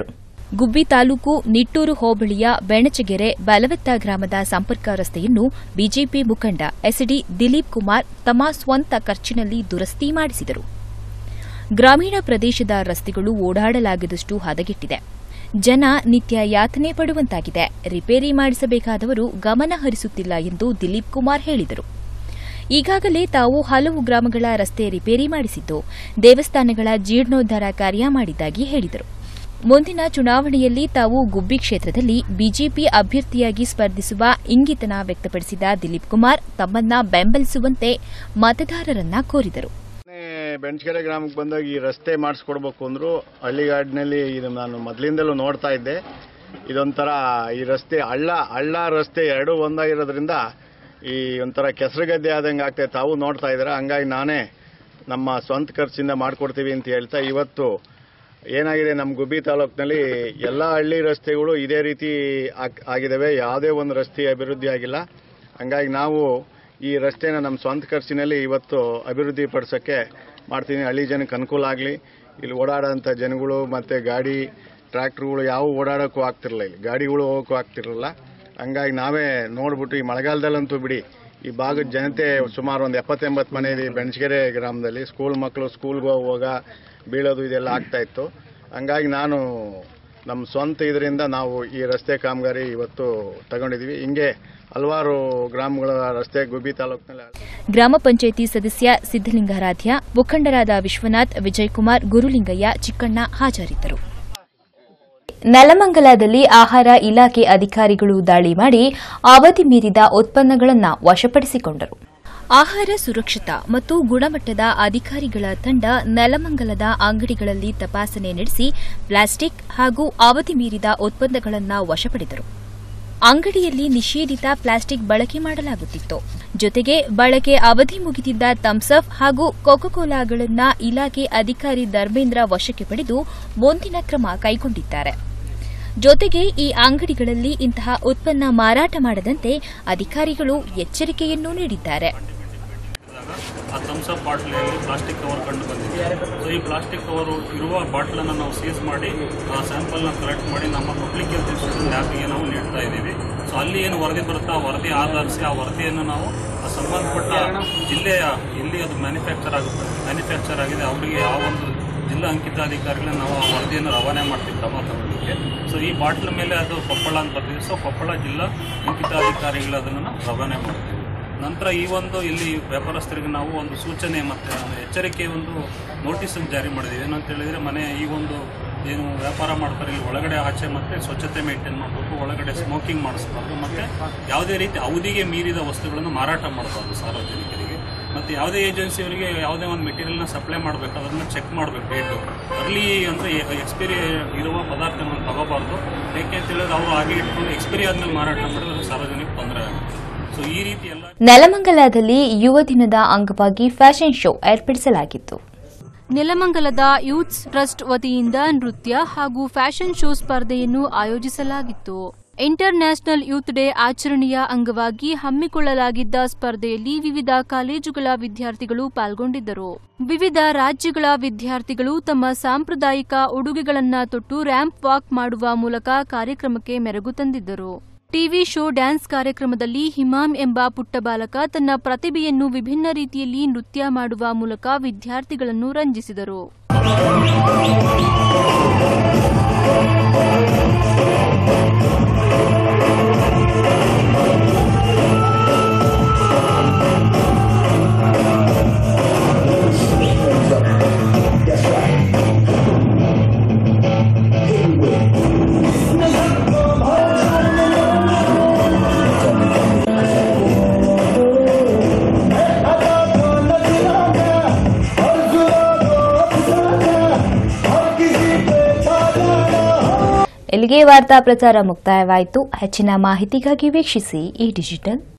ಗುಬ್ಬಿ ತಾಲೂಕು ನಿಟ್ಟೂರು ಹೋಬಳಿಯ ಬೆಣಚಗೆರೆ ಬಲವೆತ್ತ ಗ್ರಾಮದ ಸಂಪರ್ಕ ರಸ್ತೆಯನ್ನು ಬಿಜೆಪಿ ಮುಖಂಡ ಎಸ್ಡಿ ದಿಲೀಪ್ ಕುಮಾರ್ ತಮ್ಮ ಸ್ವಂತ ಖರ್ಚಿನಲ್ಲಿ ದುರಸ್ತಿ ಮಾಡಿಸಿದರು ಗ್ರಾಮೀಣ ಪ್ರದೇಶದ ರಸ್ತೆಗಳು ಓಡಾಡಲಾಗದಷ್ಟು ಹದಗೆಟ್ಟಿದೆ ಜನ ನಿತ್ಯ ಯಾತನೆ ಪಡುವಂತಾಗಿದೆ ರಿಪೇರಿ ಮಾಡಿಸಬೇಕಾದವರು ಗಮನ ಹರಿಸುತ್ತಿಲ್ಲ ಎಂದು ದಿಲೀಪ್ ಕುಮಾರ್ ಹೇಳಿದರು ಈಗಾಗಲೇ ತಾವು ಹಲವು ಗ್ರಾಮಗಳ ರಸ್ತೆ ರಿಪೇರಿ ಮಾಡಿಸಿದ್ದು ದೇವಸ್ಥಾನಗಳ ಜೀರ್ಣೋದ್ಧಾರ ಕಾರ್ಯ ಮಾಡಿದ್ದಾಗಿ ಹೇಳಿದರು ಮುಂದಿನ ಚುನಾವಣೆಯಲ್ಲಿ ತಾವು ಗುಬ್ಬಿ ಕ್ಷೇತ್ರದಲ್ಲಿ ಬಿಜೆಪಿ ಅಭ್ಯರ್ಥಿಯಾಗಿ ಸ್ಪರ್ಧಿಸುವ ಇಂಗಿತನ ವ್ಯಕ್ತಪಡಿಸಿದ ದಿಲೀಪ್ ಕುಮಾರ್ ತಮ್ಮನ್ನ ಬೆಂಬಲಿಸುವಂತೆ ಮತದಾರರನ್ನ ಕೋರಿದರು ಬೆಂಚಕೆರೆ ಗ್ರಾಮಕ್ಕೆ ಬಂದಾಗ ಈ ರಸ್ತೆ ಮಾಡಿಸ್ಕೊಡ್ಬೇಕು ಅಂದ್ರು ಹಳ್ಳಿಗಾಡಿನಲ್ಲಿ ಇದು ನಾನು ಮೊದಲಿಂದಲೂ ನೋಡ್ತಾ ಇದ್ದೆ ಇದೊಂಥರ ಈ ರಸ್ತೆ ಹಳ್ಳ ಹಳ್ಳ ರಸ್ತೆ ಎರಡೂ ಒಂದಾಗಿರೋದ್ರಿಂದ ಈ ಒಂಥರ ಕೆಸರುಗದ್ದೆ ಆದಂಗೆ ಆಗ್ತದೆ ತಾವು ನೋಡ್ತಾ ಇದ್ದೀರಾ ಹಂಗಾಗಿ ನಾನೇ ನಮ್ಮ ಸ್ವಂತ ಖರ್ಚಿಂದ ಮಾಡಿಕೊಡ್ತೀವಿ ಅಂತ ಹೇಳ್ತಾ ಇವತ್ತು ಏನಾಗಿದೆ ನಮ್ಮ ಗುಬ್ಬಿ ತಾಲೂಕಿನಲ್ಲಿ ಎಲ್ಲ ಹಳ್ಳಿ ರಸ್ತೆಗಳು ಇದೇ ರೀತಿ ಆಗ್- ಆಗಿದ್ದಾವೆ ಯಾವುದೇ ಒಂದು ರಸ್ತೆ ಅಭಿವೃದ್ಧಿ ಆಗಿಲ್ಲ ಹಂಗಾಗಿ ನಾವು ಈ ರಸ್ತೆನ ನಮ್ಮ ಸ್ವಂತ ಖರ್ಚಿನಲ್ಲಿ ಇವತ್ತು ಅಭಿವೃದ್ಧಿ ಪಡಿಸೋಕ್ಕೆ ಮಾಡ್ತೀನಿ ಹಳ್ಳಿ ಜನಕ್ಕೆ ಅನುಕೂಲ ಆಗಲಿ ಇಲ್ಲಿ ಓಡಾಡೋಂಥ ಜನಗಳು ಮತ್ತು ಗಾಡಿ ಟ್ರ್ಯಾಕ್ಟ್ರುಗಳು ಯಾವ ಓಡಾಡೋಕ್ಕೂ ಆಗ್ತಿರಲಿಲ್ಲ ಇಲ್ಲಿ ಗಾಡಿಗಳು ಹೋಗೋಕ್ಕೂ ಆಗ್ತಿರಲಿಲ್ಲ ಹಂಗಾಗಿ ನಾವೇ ನೋಡ್ಬಿಟ್ಟು ಈ ಮಳೆಗಾಲದಲ್ಲಂತೂ ಬಿಡಿ ಈ ಭಾಗದ ಜನತೆ ಸುಮಾರು ಒಂದು ಎಪ್ಪತ್ತೆಂಬತ್ತು ಮನೆ ಇದೆ ಈ ಬೆಣಚಗೆರೆ ಗ್ರಾಮದಲ್ಲಿ ಸ್ಕೂಲ್ ಮಕ್ಕಳು ಸ್ಕೂಲ್ಗೆ ಹೋಗುವಾಗ ಬೀಳೋದು ಇದೆಲ್ಲ ಆಗ್ತಾ ಇತ್ತು ಹಂಗಾಗಿ ನಾನು ನಮ್ಮ ಸ್ವಂತ ಇದರಿಂದ ನಾವು ಈ ರಸ್ತೆ ಕಾಮಗಾರಿ ಇವತ್ತು ತಗೊಂಡಿದ್ದೀವಿ ಹಿಂಗೆ ಹಲವಾರು ಗ್ರಾಮಗಳ ರಸ್ತೆ ಗುಬ್ಬಿ ತಾಲೂಕಿನಲ್ಲಿ ಗ್ರಾಮ ಪಂಚಾಯಿತಿ ಸದಸ್ಯ ಸಿದ್ದಲಿಂಗಾರಾಧ್ಯ ಮುಖಂಡರಾದ ವಿಶ್ವನಾಥ್ ವಿಜಯಕುಮಾರ್ ಗುರುಲಿಂಗಯ್ಯ ಚಿಕ್ಕಣ್ಣ ಹಾಜರಿದ್ದರು ನೆಲಮಂಗಲದಲ್ಲಿ ಆಹಾರ ಇಲಾಖೆ ಅಧಿಕಾರಿಗಳು ದಾಳಿ ಮಾಡಿ ಅವಧಿ ಮೀರಿದ ಉತ್ಪನ್ನಗಳನ್ನು ವಶಪಡಿಸಿಕೊಂಡರು ಆಹಾರ ಸುರಕ್ಷತಾ ಮತ್ತು ಗುಣಮಟ್ಟದ ಅಧಿಕಾರಿಗಳ ತಂಡ ನೆಲಮಂಗಲದ ಅಂಗಡಿಗಳಲ್ಲಿ ತಪಾಸಣೆ ನಡೆಸಿ ಪ್ಲಾಸ್ಟಿಕ್ ಹಾಗೂ ಅವಧಿ ಮೀರಿದ ಉತ್ಪನ್ನಗಳನ್ನು ವಶಪಡೆದರು ಅಂಗಡಿಯಲ್ಲಿ ನಿಷೇಧಿತ ಪ್ಲಾಸ್ಟಿಕ್ ಬಳಕೆ ಮಾಡಲಾಗುತ್ತಿತ್ತು ಜೊತೆಗೆ ಬಳಕೆ ಅವಧಿ ಮುಗಿದಿದ್ದ ಥಮ್ಸಪ್ ಹಾಗೂ ಕೊಕೊಕೋಲಾಗಳನ್ನ ಇಲಾಖೆ ಅಧಿಕಾರಿ ಧರ್ಮೇಂದ್ರ ವಶಕ್ಕೆ ಪಡೆದು ಮುಂದಿನ ಕ್ರಮ ಕೈಗೊಂಡಿದ್ದಾರೆ ಜೊತೆಗೆ ಈ ಅಂಗಡಿಗಳಲ್ಲಿ ಇಂತಹ ಉತ್ಪನ್ನ ಮಾರಾಟ ಮಾಡದಂತೆ ಅಧಿಕಾರಿಗಳು ಎಚ್ಚರಿಕೆಯನ್ನೂ ನೀಡಿದ್ದಾರೆ ಆ ಥಮ್ಸ್ ಅಪ್ ಬಾಟ್ಲಿಯಲ್ಲಿ ಪ್ಲಾಸ್ಟಿಕ್ ಕವರ್ ಕಂಡು ಬಂದಿದೆ ಸೊ ಈ ಪ್ಲಾಸ್ಟಿಕ್ ಕವರ್ ಇರುವ ಬಾಟ್ಲನ್ನು ನಾವು ಸೀಸ್ ಮಾಡಿ ಆ ಸ್ಯಾಂಪಲ್ನ ಕಲೆಕ್ಟ್ ಮಾಡಿ ನಮ್ಮ ಪಬ್ಲಿಕ್ ಹೆಲ್ತ್ ಇನ್ಸ್ಟಿಟ್ಯೂಷನ್ ಲ್ಯಾಬ್ಗೆ ನಾವು ನೀಡ್ತಾ ಇದ್ದೀವಿ ಸೊ ಅಲ್ಲಿ ಏನು ವರದಿ ಬರುತ್ತಾ ಆ ವರದಿ ಆಧರಿಸಿ ಆ ವರದಿಯನ್ನು ನಾವು ಆ ಸಂಬಂಧಪಟ್ಟ ಜಿಲ್ಲೆಯ ಎಲ್ಲಿ ಅದು ಮ್ಯಾನುಫ್ಯಾಕ್ಚರ್ ಆಗುತ್ತೆ ಮ್ಯಾನುಫ್ಯಾಕ್ಚರ್ ಆಗಿದೆ ಅವರಿಗೆ ಯಾವ ಒಂದು ಜಿಲ್ಲಾ ಅಂಕಿತಾಧಿಕಾರಿಗಳನ್ನ ನಾವು ಆ ವರದಿಯನ್ನು ರವಾನೆ ಮಾಡ್ತೀವಿ ಕ್ರಮ ತಗೊಳ್ಳಿಕ್ಕೆ ಸೊ ಈ ಬಾಟ್ಲ್ ಮೇಲೆ ಅದು ಕೊಪ್ಪಳ ಅಂತ ಬರ್ತೀವಿ ಸೊ ಕೊಪ್ಪಳ ಜಿಲ್ಲಾ ಅಂಕಿತಾಧಿಕಾರಿಗಳು ಅದನ್ನು ನಾವು ರವಾನೆ ಮಾಡ್ತೀವಿ ನಂತರ ಈ ಒಂದು ಇಲ್ಲಿ ವ್ಯಾಪಾರಸ್ಥರಿಗೆ ನಾವು ಒಂದು ಸೂಚನೆ ಮತ್ತು ಒಂದು ಎಚ್ಚರಿಕೆ ಒಂದು ನೋಟಿಸನ್ನು ಜಾರಿ ಮಾಡಿದ್ದೀವಿ ಏನಂತ ಹೇಳಿದರೆ ಮನೆ ಈ ಒಂದು ಏನು ವ್ಯಾಪಾರ ಮಾಡ್ತಾರೆ ಇಲ್ಲಿ ಒಳಗಡೆ ಆಚೆ ಮತ್ತು ಸ್ವಚ್ಛತೆ ಮೇಂಟೈನ್ ಮಾಡಬೇಕು ಒಳಗಡೆ ಸ್ಮೋಕಿಂಗ್ ಮಾಡಿಸ್ಬಾರ್ದು ಮತ್ತು ಯಾವುದೇ ರೀತಿ ಅವಧಿಗೆ ಮೀರಿದ ವಸ್ತುಗಳನ್ನು ಮಾರಾಟ ಮಾಡಬಾರ್ದು ಸಾರ್ವಜನಿಕರಿಗೆ ಮತ್ತು ಯಾವುದೇ ಏಜೆನ್ಸಿಯವರಿಗೆ ಯಾವುದೇ ಒಂದು ಮೆಟೀರಿಯಲ್ನ ಸಪ್ಲೈ ಮಾಡಬೇಕು ಅದನ್ನು ಚೆಕ್ ಮಾಡಬೇಕು ಡೇಟು ಅರ್ಲಿ ಅಂದರೆ ಎಕ್ಸ್ಪೈರಿ ಇರುವ ಪದಾರ್ಥಗಳನ್ನು ತಗೋಬಾರ್ದು ಏಕೆ ಅಂತ ಹೇಳಿದ್ರೆ ಅವರು ಹಾಗೆ ಇಟ್ಕೊಂಡು ಎಕ್ಸ್ಪೈರಿ ಆದಮೇಲೆ ಮಾರಾಟ ಮಾಡಿದ್ರೆ ಅದು ಸಾರ್ವಜನಿಕ ತೊಂದರೆ ಆಗುತ್ತೆ ಸೊ ಈ ರೀತಿ ಎಲ್ಲ ನೆಲಮಂಗಲದಲ್ಲಿ ಯುವ ದಿನದ ಅಂಗವಾಗಿ ಫ್ಯಾಷನ್ ಶೋ ಏರ್ಪಡಿಸಲಾಗಿತ್ತು ನೆಲಮಂಗಲದ ಯೂತ್ಸ್ ಟ್ರಸ್ಟ್ ವತಿಯಿಂದ ನೃತ್ಯ ಹಾಗೂ ಫ್ಯಾಷನ್ ಶೋ ಸ್ಪರ್ಧೆಯನ್ನು ಆಯೋಜಿಸಲಾಗಿತ್ತು ಇಂಟರ್ ನ್ಯಾಷನಲ್ ಯೂತ್ ಡೇ ಆಚರಣೆಯ ಅಂಗವಾಗಿ ಹಮ್ಮಿಕೊಳ್ಳಲಾಗಿದ್ದ ಸ್ಪರ್ಧೆಯಲ್ಲಿ ವಿವಿಧ ಕಾಲೇಜುಗಳ ವಿದ್ಯಾರ್ಥಿಗಳು ಪಾಲ್ಗೊಂಡಿದ್ದರು ವಿವಿಧ ರಾಜ್ಯಗಳ ವಿದ್ಯಾರ್ಥಿಗಳು ತಮ್ಮ ಸಾಂಪ್ರದಾಯಿಕ ಉಡುಗೆಗಳನ್ನ ತೊಟ್ಟು ರ್ಯಾಂಪ್ ವಾಕ್ ಮಾಡುವ ಮೂಲಕ ಕಾರ್ಯಕ್ರಮಕ್ಕೆ ಮೆರುಗು ತಂದಿದ್ದರು ಟಿವಿ ಶೋ ಡ್ಯಾನ್ಸ್ ಕಾರ್ಯಕ್ರಮದಲ್ಲಿ ಹಿಮಾಮ್ ಎಂಬ ಪುಟ್ಟ ಬಾಲಕ ತನ್ನ ಪ್ರತಿಭೆಯನ್ನು ವಿಭಿನ್ನ ರೀತಿಯಲ್ಲಿ ನೃತ್ಯ ಮಾಡುವ ಮೂಲಕ ವಿದ್ಯಾರ್ಥಿಗಳನ್ನು ರಂಜಿಸಿದರು ಇಲ್ಲಿಗೆ ವಾರ್ತಾ ಪ್ರಚಾರ ಮುಕ್ತಾಯವಾಯಿತು ಹೆಚ್ಚಿನ ಮಾಹಿತಿಗಾಗಿ ವೀಕ್ಷಿಸಿ ಈ ಡಿಜಿಟಲ್